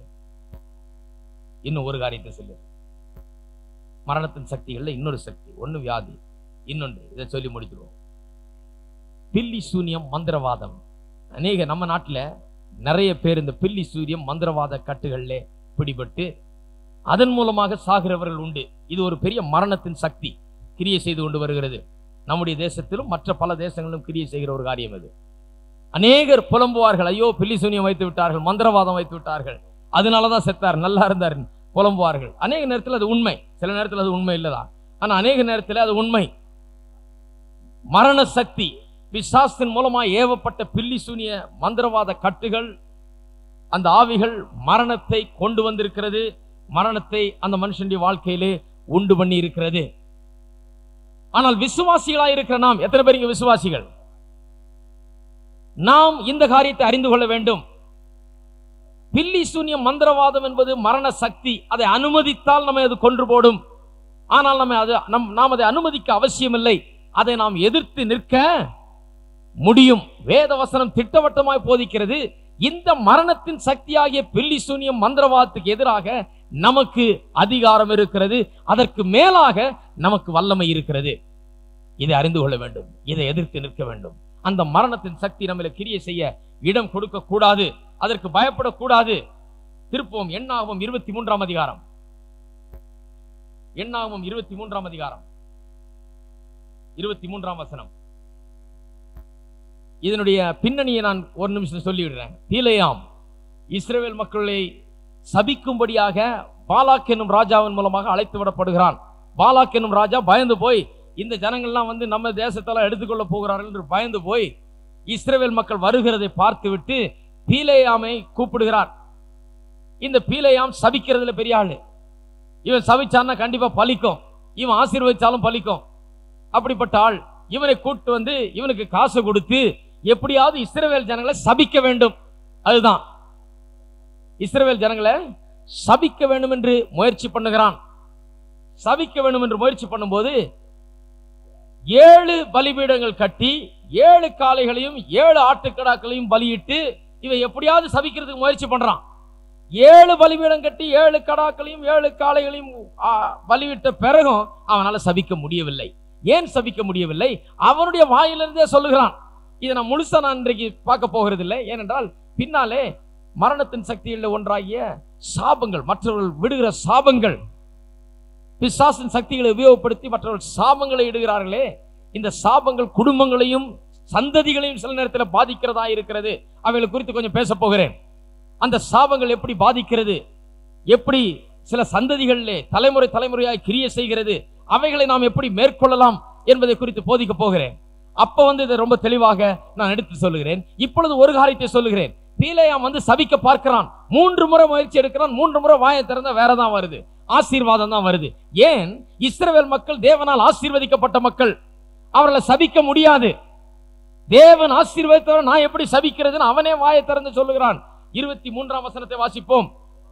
இன்னும் ஒரு காரியத்தை சொல்லு மரணத்தின் சக்திகள்ல இன்னொரு சக்தி ஒன்னு வியாதி இன்னொன்று இதை சொல்லி முடிச்சிருவோம் பில்லி சூனியம் மந்திரவாதம் அநேக நம்ம நாட்டுல நிறைய பேர் இந்த பில்லி சூரியம் மந்திரவாத கட்டுகள்ல பிடிபட்டு அதன் மூலமாக சாகிறவர்கள் உண்டு இது ஒரு பெரிய மரணத்தின் சக்தி கிரியை செய்து கொண்டு வருகிறது நம்முடைய தேசத்திலும் மற்ற பல தேசங்களிலும் கிரியை செய்கிற ஒரு காரியம் இது அநேகர் புலம்புவார்கள் ஐயோ பில்லி சூனியம் வைத்து விட்டார்கள் மந்திரவாதம் வைத்து விட்டார்கள் அதனாலதான் செத்தார் நல்லா இருந்தார் புலம்புவார்கள் அநேக நேரத்தில் அது உண்மை சில நேரத்தில் அது உண்மை இல்லதான் ஆனா அநேக நேரத்தில் அது உண்மை மரண சக்தி பிசாசின் மூலமா ஏவப்பட்ட பில்லி சூனிய மந்திரவாத கட்டுகள் அந்த ஆவிகள் மரணத்தை கொண்டு வந்திருக்கிறது மரணத்தை அந்த மனுஷனுடைய வாழ்க்கையிலே உண்டு பண்ணி இருக்கிறது ஆனால் விசுவாசிகளாய் இருக்கிற நாம் எத்தனை பேர் இங்க விசுவாசிகள் நாம் இந்த காரியத்தை அறிந்து கொள்ள வேண்டும் பில்லி சூன்யம் மந்திரவாதம் என்பது மரண சக்தி அதை அனுமதித்தால் நம்மை அது கொன்று போடும் ஆனால் நம்ம அது நம் நாம் அதை அனுமதிக்க அவசியமில்லை அதை நாம் எதிர்த்து நிற்க முடியும் வேத வசனம் திட்டவட்டமாய் போதிக்கிறது இந்த மரணத்தின் சக்தியாகிய பில்லி சூனியம் மந்திரவாதத்துக்கு எதிராக நமக்கு அதிகாரம் இருக்கிறது அதற்கு மேலாக நமக்கு வல்லமை இருக்கிறது இதை அறிந்து கொள்ள வேண்டும் இதை எதிர்த்து நிற்க வேண்டும் அந்த மரணத்தின் சக்தி நம்மள கிரியை செய்ய இடம் கொடுக்க கூடாது அதற்கு பயப்படக்கூடாது திருப்போம் எண்ணாகவும் இருபத்தி மூன்றாம் அதிகாரம் எண்ணாகவும் இருபத்தி மூன்றாம் அதிகாரம் இருபத்தி மூன்றாம் வசனம் இதனுடைய பின்னணியை நான் ஒரு நிமிஷம் சொல்லிவிடுறேன் பீலையாம் இஸ்ரவேல் மக்களை சபிக்கும்படியாக பாலாக் என்னும் ராஜாவின் மூலமாக அழைத்து விடப்படுகிறான் பாலாக் என்னும் ராஜா பயந்து போய் இந்த ஜனங்கள்லாம் வந்து நம்ம தேசத்தெல்லாம் எடுத்துக்கொள்ள போகிறார்கள் என்று பயந்து போய் இஸ்ரவேல் மக்கள் வருகிறதை பார்த்துவிட்டு பீலேயாமை கூப்பிடுகிறார் இந்த பீலேயாம் சபிக்கிறதுல பெரிய ஆளு இவன் சபிச்சான்னா கண்டிப்பா பலிக்கும் இவன் ஆசீர்வதிச்சாலும் பலிக்கும் அப்படிப்பட்ட ஆள் இவனை கூட்டு வந்து இவனுக்கு காசு கொடுத்து எப்படியாவது இஸ்ரவேல் ஜனங்களை சபிக்க வேண்டும் அதுதான் இஸ்ரவேல் ஜனங்களை சபிக்க வேண்டும் என்று முயற்சி பண்ணுகிறான் சபிக்க வேண்டும் என்று முயற்சி பண்ணும்போது ஏழு பலிபீடங்கள் கட்டி ஏழு காளைகளையும் ஏழு ஆட்டுக்கடாக்களையும் பலியிட்டு இவன் எப்படியாவது சபிக்கிறதுக்கு முயற்சி பண்றான் ஏழு பலிபீடம் கட்டி ஏழு கடாக்களையும் ஏழு காளைகளையும் ஆ, பலியிட்ட பிறகும் அவனால சபிக்க முடியவில்லை ஏன் சபிக்க முடியவில்லை அவனுடைய வாயிலிருந்தே சொல்லுகிறான் இதை நான் முழுசா நான் இன்றைக்கு பார்க்க போகிறது இல்லை ஏனென்றால் பின்னாலே மரணத்தின் சக்தியில் ஒன்றாகிய சாபங்கள் மற்றவர்கள் விடுகிற சாபங்கள் பிசாசின் சக்திகளை உபயோகப்படுத்தி மற்றவர்கள் சாபங்களை இடுகிறார்களே இந்த சாபங்கள் குடும்பங்களையும் சந்ததிகளையும் சில நேரத்தில் பாதிக்கிறதா இருக்கிறது அவைகளை குறித்து கொஞ்சம் பேச போகிறேன் அந்த சாபங்கள் எப்படி பாதிக்கிறது எப்படி சில சந்ததிகளிலே தலைமுறை தலைமுறையாய் கிரிய செய்கிறது அவைகளை நாம் எப்படி மேற்கொள்ளலாம் என்பதை குறித்து போதிக்க போகிறேன் அப்ப வந்து இதை ரொம்ப தெளிவாக நான் எடுத்து சொல்லுகிறேன் இப்பொழுது ஒரு காரியத்தை சொல்லுகிறேன் பீலையாம் வந்து சபிக்க பார்க்கிறான் மூன்று முறை முயற்சி எடுக்கிறான் மூன்று முறை வாயை திறந்தா வேற தான் வருது ஆசீர்வாதம் தான் வருது ஏன் இஸ்ரவேல் மக்கள் தேவனால் ஆசீர்வதிக்கப்பட்ட மக்கள் அவர்களை சபிக்க முடியாது தேவன் ஆசீர்வதித்தவரை நான் எப்படி சபிக்கிறதுன்னு அவனே வாயை திறந்து சொல்லுகிறான் இருபத்தி மூன்றாம் வசனத்தை வாசிப்போம்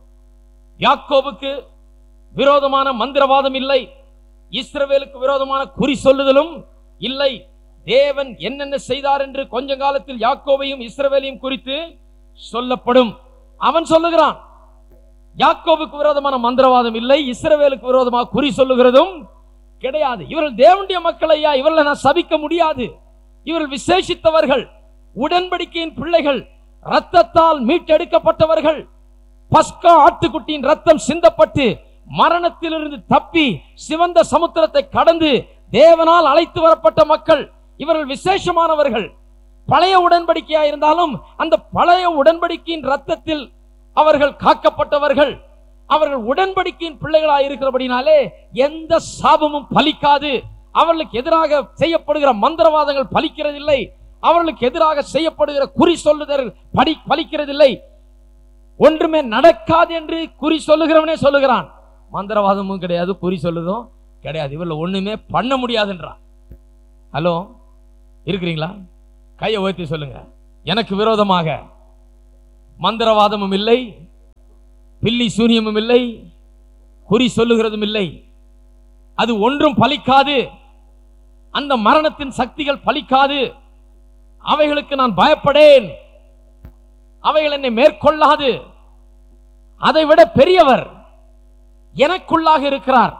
யாக்கோபுக்கு விரோதமான மந்திரவாதம் இல்லை இஸ்ரவேலுக்கு விரோதமான குறி சொல்லுதலும் இல்லை தேவன் என்னென்ன செய்தார் என்று கொஞ்ச காலத்தில் யாக்கோபையும் இஸ்ரவேலையும் குறித்து சொல்லப்படும் அவன் சொல்லுகிறான் யாக்கோபுக்கு விரோதமான மந்திரவாதம் இல்லை இஸ்ரவேலுக்கு விரோதமாக குறி சொல்லுகிறதும் கிடையாது இவர்கள் தேவனுடைய மக்கள் ஐயா இவர்களை நான் சபிக்க முடியாது இவர்கள் விசேஷித்தவர்கள் உடன்படிக்கையின் பிள்ளைகள் ரத்தத்தால் மீட்டெடுக்கப்பட்டவர்கள் பஸ்கா ஆட்டுக்குட்டியின் ரத்தம் சிந்தப்பட்டு மரணத்திலிருந்து தப்பி சிவந்த சமுத்திரத்தை கடந்து தேவனால் அழைத்து வரப்பட்ட மக்கள் இவர்கள் விசேஷமானவர்கள் பழைய உடன்படிக்கையா இருந்தாலும் அந்த பழைய உடன்படிக்கையின் ரத்தத்தில் அவர்கள் காக்கப்பட்டவர்கள் அவர்கள் உடன்படிக்கையின் பிள்ளைகளாக இருக்கிறபடினாலே எந்த சாபமும் பலிக்காது அவர்களுக்கு எதிராக செய்யப்படுகிற மந்திரவாதங்கள் பலிக்கிறதில்லை அவர்களுக்கு எதிராக செய்யப்படுகிற குறி சொல்லுதல் படி பலிக்கிறதில்லை ஒன்றுமே நடக்காது என்று குறி சொல்லுகிறவனே சொல்லுகிறான் மந்திரவாதமும் கிடையாது குறி சொல்லுதும் கிடையாது இவரில் ஒண்ணுமே பண்ண முடியாதுன்றான் ஹலோ இருக்கிறீங்களா கையை உயர்த்தி சொல்லுங்க எனக்கு விரோதமாக மந்திரவாதமும் இல்லை பில்லி சூனியமும் இல்லை குறி சொல்லுகிறதும் இல்லை அது ஒன்றும் பலிக்காது அந்த மரணத்தின் சக்திகள் பலிக்காது அவைகளுக்கு நான் பயப்படேன் அவைகள் என்னை மேற்கொள்ளாது அதை விட பெரியவர் எனக்குள்ளாக இருக்கிறார்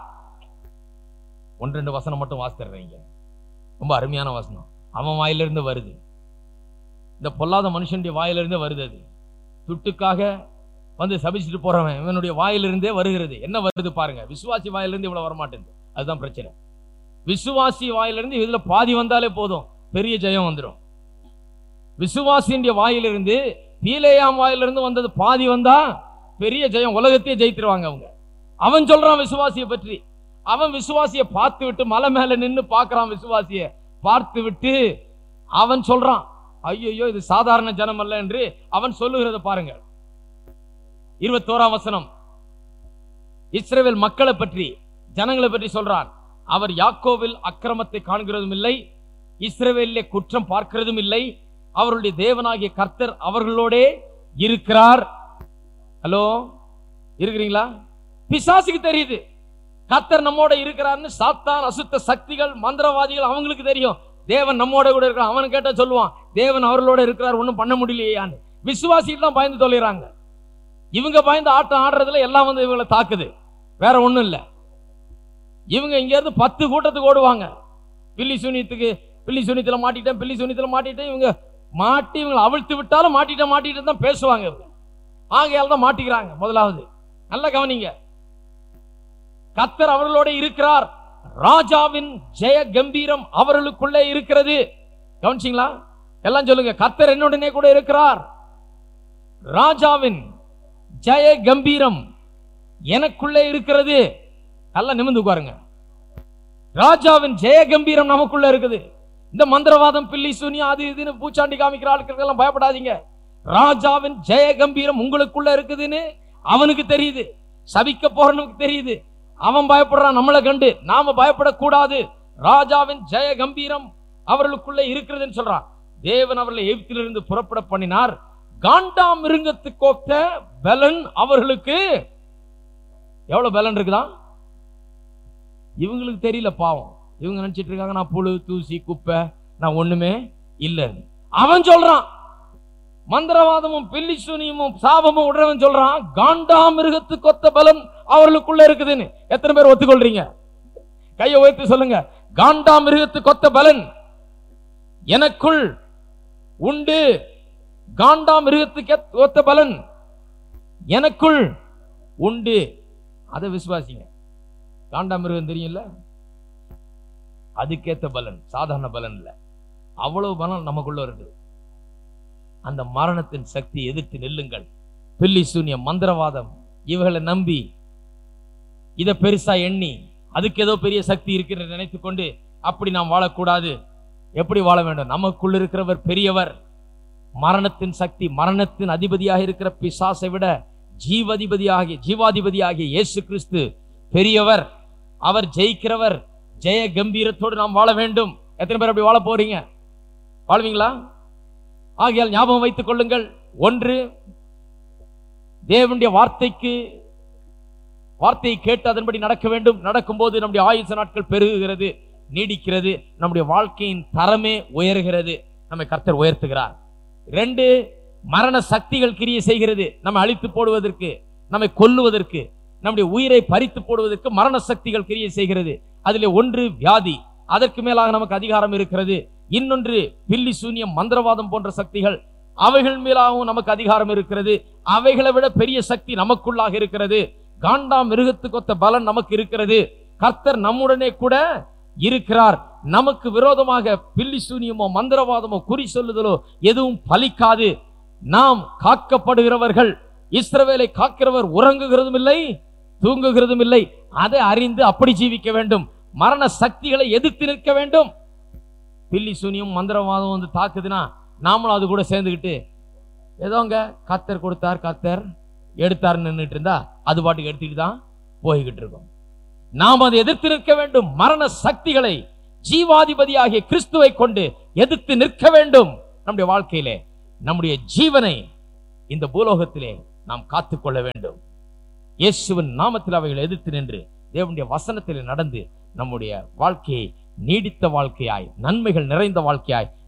ஒன்று ரெண்டு வசனம் மட்டும் வாசித்துறீங்க ரொம்ப அருமையான வசனம் அவன் வாயிலிருந்து வருது இந்த பொல்லாத மனுஷனுடைய வாயிலிருந்தே வருது அது துட்டுக்காக வந்து சபிச்சுட்டு போறவன் இவனுடைய வாயிலிருந்தே வருகிறது என்ன வருது பாருங்க விசுவாசி வாயிலிருந்து இவ்வளவு வரமாட்டேங்குது அதுதான் பிரச்சனை விசுவாசி வாயிலிருந்து இதுல பாதி வந்தாலே போதும் பெரிய ஜெயம் வந்துடும் விசுவாசியுடைய வாயிலிருந்து பீலேயாம் வாயிலிருந்து வந்தது பாதி வந்தா பெரிய ஜெயம் உலகத்தையே ஜெயித்துருவாங்க அவங்க அவன் சொல்றான் விசுவாசியை பற்றி அவன் விசுவாசியை பார்த்து விட்டு மலை மேல நின்னு பார்க்கறான் விசுவாசியை பார்த்து விட்டு அவன் சொல்றான் ஐயோ இது சாதாரண ஜனம் அல்ல என்று அவன் சொல்லுகிறத பாருங்க இருபத்தோராம் வசனம் இஸ்ரவேல் மக்களை பற்றி ஜனங்களை பற்றி சொல்றான் அவர் யாக்கோவில் அக்கிரமத்தை காண்கிறதும் இல்லை இஸ்ரவேலிலே குற்றம் பார்க்கிறதும் இல்லை அவருடைய தேவனாகிய கர்த்தர் அவர்களோடே இருக்கிறார் ஹலோ இருக்கிறீங்களா பிசாசுக்கு தெரியுது கர்த்தர் நம்மோட இருக்கிறார்னு சாத்தான் அசுத்த சக்திகள் மந்திரவாதிகள் அவங்களுக்கு தெரியும் தேவன் நம்மோட கூட இருக்கிறான் அவன் கேட்டா சொல்லுவான் தேவன் அவர்களோட இருக்கிறார் ஒன்றும் பண்ண முடியலையான்னு விசுவாசிகள் தான் பயந்து தொலைறாங்க இவங்க பயந்து ஆட்டம் ஆடுறதுல எல்லாம் வந்து இவங்களை தாக்குது வேற ஒண்ணும் இல்ல இவங்க இங்க இருந்து பத்து கூட்டத்துக்கு ஓடுவாங்க பில்லி சூனியத்துக்கு பில்லி சூனியத்துல மாட்டிட்டேன் பில்லி சூனியத்துல மாட்டிட்டேன் இவங்க மாட்டி இவங்களை அவிழ்த்து விட்டாலும் மாட்டிட்டேன் மாட்டிட்டு தான் பேசுவாங்க இவங்க ஆகையால் தான் மாட்டிக்கிறாங்க முதலாவது நல்லா கவனிங்க கத்தர் அவர்களோட இருக்கிறார் ராஜாவின் ஜெய கம்பீரம் அவர்களுக்குள்ளே இருக்கிறது கவனிச்சிங்களா எல்லாம் சொல்லுங்க கத்தர் என்னுடனே கூட இருக்கிறார் ராஜாவின் ஜெய கம்பீரம் எனக்குள்ளே இருக்கிறது நல்லா நிமிந்து உட்காருங்க ராஜாவின் ஜெய கம்பீரம் நமக்குள்ள இருக்குது இந்த மந்திரவாதம் பில்லி சூனியம் அது இதுன்னு பூச்சாண்டி காமிக்கிற ஆட்களுக்கு எல்லாம் பயப்படாதீங்க ராஜாவின் ஜெய கம்பீரம் உங்களுக்குள்ள இருக்குதுன்னு அவனுக்கு தெரியுது சபிக்க போறவனுக்கு தெரியுது அவன் பயப்படுறான் நம்மளை கண்டு நாம பயப்படக்கூடாது ராஜாவின் ஜெய கம்பீரம் அவர்களுக்குள்ள இருக்கிறதுன்னு சொல்றான் தேவன் அவர்களை எகிப்திலிருந்து புறப்பட பண்ணினார் காண்டா மிருகத்துக்கு ஒத்த பலன் அவர்களுக்கு எவ்வளவு பலன் இருக்குதா இவங்களுக்கு தெரியல பாவம் இவங்க நினைச்சிட்டு இருக்காங்க நான் புழு தூசி குப்பை நான் ஒண்ணுமே இல்லைன்னு அவன் சொல்றான் மந்திரவாதமும் பில்லி சூனியமும் சாபமும் உடனவன் சொல்றான் காண்டா மிருகத்துக்கு ஒத்த பலம் அவர்களுக்குள்ள இருக்குதுன்னு எத்தனை பேர் ஒத்துக்கொள்றீங்க கையை உயர்த்தி சொல்லுங்க காண்டா மிருகத்துக்கு ஒத்த பலன் எனக்குள் உண்டு காண்டா மிருகத்துக்கு ஒத்த பலன் எனக்குள் உண்டு அதை விசுவாசிங்க காண்டா மிருகம் தெரியும்ல அதுக்கேத்த பலன் சாதாரண பலன் இல்ல அவ்வளவு பலன் நமக்குள்ள இருக்குது அந்த மரணத்தின் சக்தி எதிர்த்து நில்லுங்கள் பில்லி சூன்யம் மந்திரவாதம் இவர்களை நம்பி இதை பெருசா எண்ணி அதுக்கு ஏதோ பெரிய சக்தி இருக்குன்னு நினைத்துக் கொண்டு அப்படி நாம் வாழக்கூடாது எப்படி வாழ வேண்டும் நமக்குள் இருக்கிறவர் பெரியவர் மரணத்தின் சக்தி மரணத்தின் அதிபதியாக இருக்கிற பிசாசை விட ஜீவதிபதியாகிய ஜீவாதிபதியாகிய இயேசு கிறிஸ்து பெரியவர் அவர் ஜெயிக்கிறவர் ஜெய கம்பீரத்தோடு நாம் வாழ வேண்டும் எத்தனை பேர் அப்படி வாழ போறீங்க வாழ்வீங்களா ஆகையால் ஞாபகம் வைத்துக் கொள்ளுங்கள் ஒன்று தேவனுடைய வார்த்தைக்கு வார்த்தையை கேட்டு அதன்படி நடக்க வேண்டும் நடக்கும்போது நம்முடைய ஆயுச நாட்கள் பெருகுகிறது நீடிக்கிறது நம்முடைய வாழ்க்கையின் தரமே உயர்கிறது நம்மை கர்த்தர் உயர்த்துகிறார் ரெண்டு மரண சக்திகள் கிரியை செய்கிறது நம்மை அழித்து போடுவதற்கு நம்மை கொல்லுவதற்கு நம்முடைய உயிரை பறித்து போடுவதற்கு மரண சக்திகள் கிரியை செய்கிறது அதிலே ஒன்று வியாதி அதற்கு மேலாக நமக்கு அதிகாரம் இருக்கிறது இன்னொன்று பில்லி சூன்யம் மந்திரவாதம் போன்ற சக்திகள் அவைகள் மேலாகவும் நமக்கு அதிகாரம் இருக்கிறது அவைகளை விட பெரிய சக்தி நமக்குள்ளாக இருக்கிறது காண்டா மிருகத்துக்கொத்த பலன் நமக்கு இருக்கிறது கர்த்தர் நம்முடனே கூட இருக்கிறார் நமக்கு விரோதமாக பில்லி சூனியமோ மந்திரவாதமோ குறி சொல்லுதலோ எதுவும் பலிக்காது நாம் காக்கப்படுகிறவர்கள் இஸ்ரவேலை காக்கிறவர் உறங்குகிறதும் இல்லை தூங்குகிறதும் இல்லை அதை அறிந்து அப்படி ஜீவிக்க வேண்டும் மரண சக்திகளை எதிர்த்து நிற்க வேண்டும் பில்லி சூனியம் மந்திரவாதம் வந்து தாக்குதுன்னா நாமளும் அது கூட சேர்ந்துக்கிட்டு ஏதோங்க கத்தர் கொடுத்தார் கத்தர் எடுத்தார் நின்றுட்டு இருந்தா அது பாட்டுக்கு எடுத்துக்கிட்டு தான் போய்கிட்டு இருக்கோம் நாம் அதை எதிர்த்து நிற்க வேண்டும் மரண சக்திகளை ஜீவாதிபதியாகிய கிறிஸ்துவை கொண்டு எதிர்த்து நிற்க வேண்டும் நம்முடைய வாழ்க்கையிலே நம்முடைய ஜீவனை இந்த பூலோகத்திலே நாம் காத்துக்கொள்ள வேண்டும் இயேசுவின் நாமத்தில் அவைகளை எதிர்த்து நின்று தேவனுடைய வசனத்திலே நடந்து நம்முடைய வாழ்க்கையை நீடித்த வாழ்க்கையாய் நன்மைகள் நிறைந்த வாழ்க்கையாய்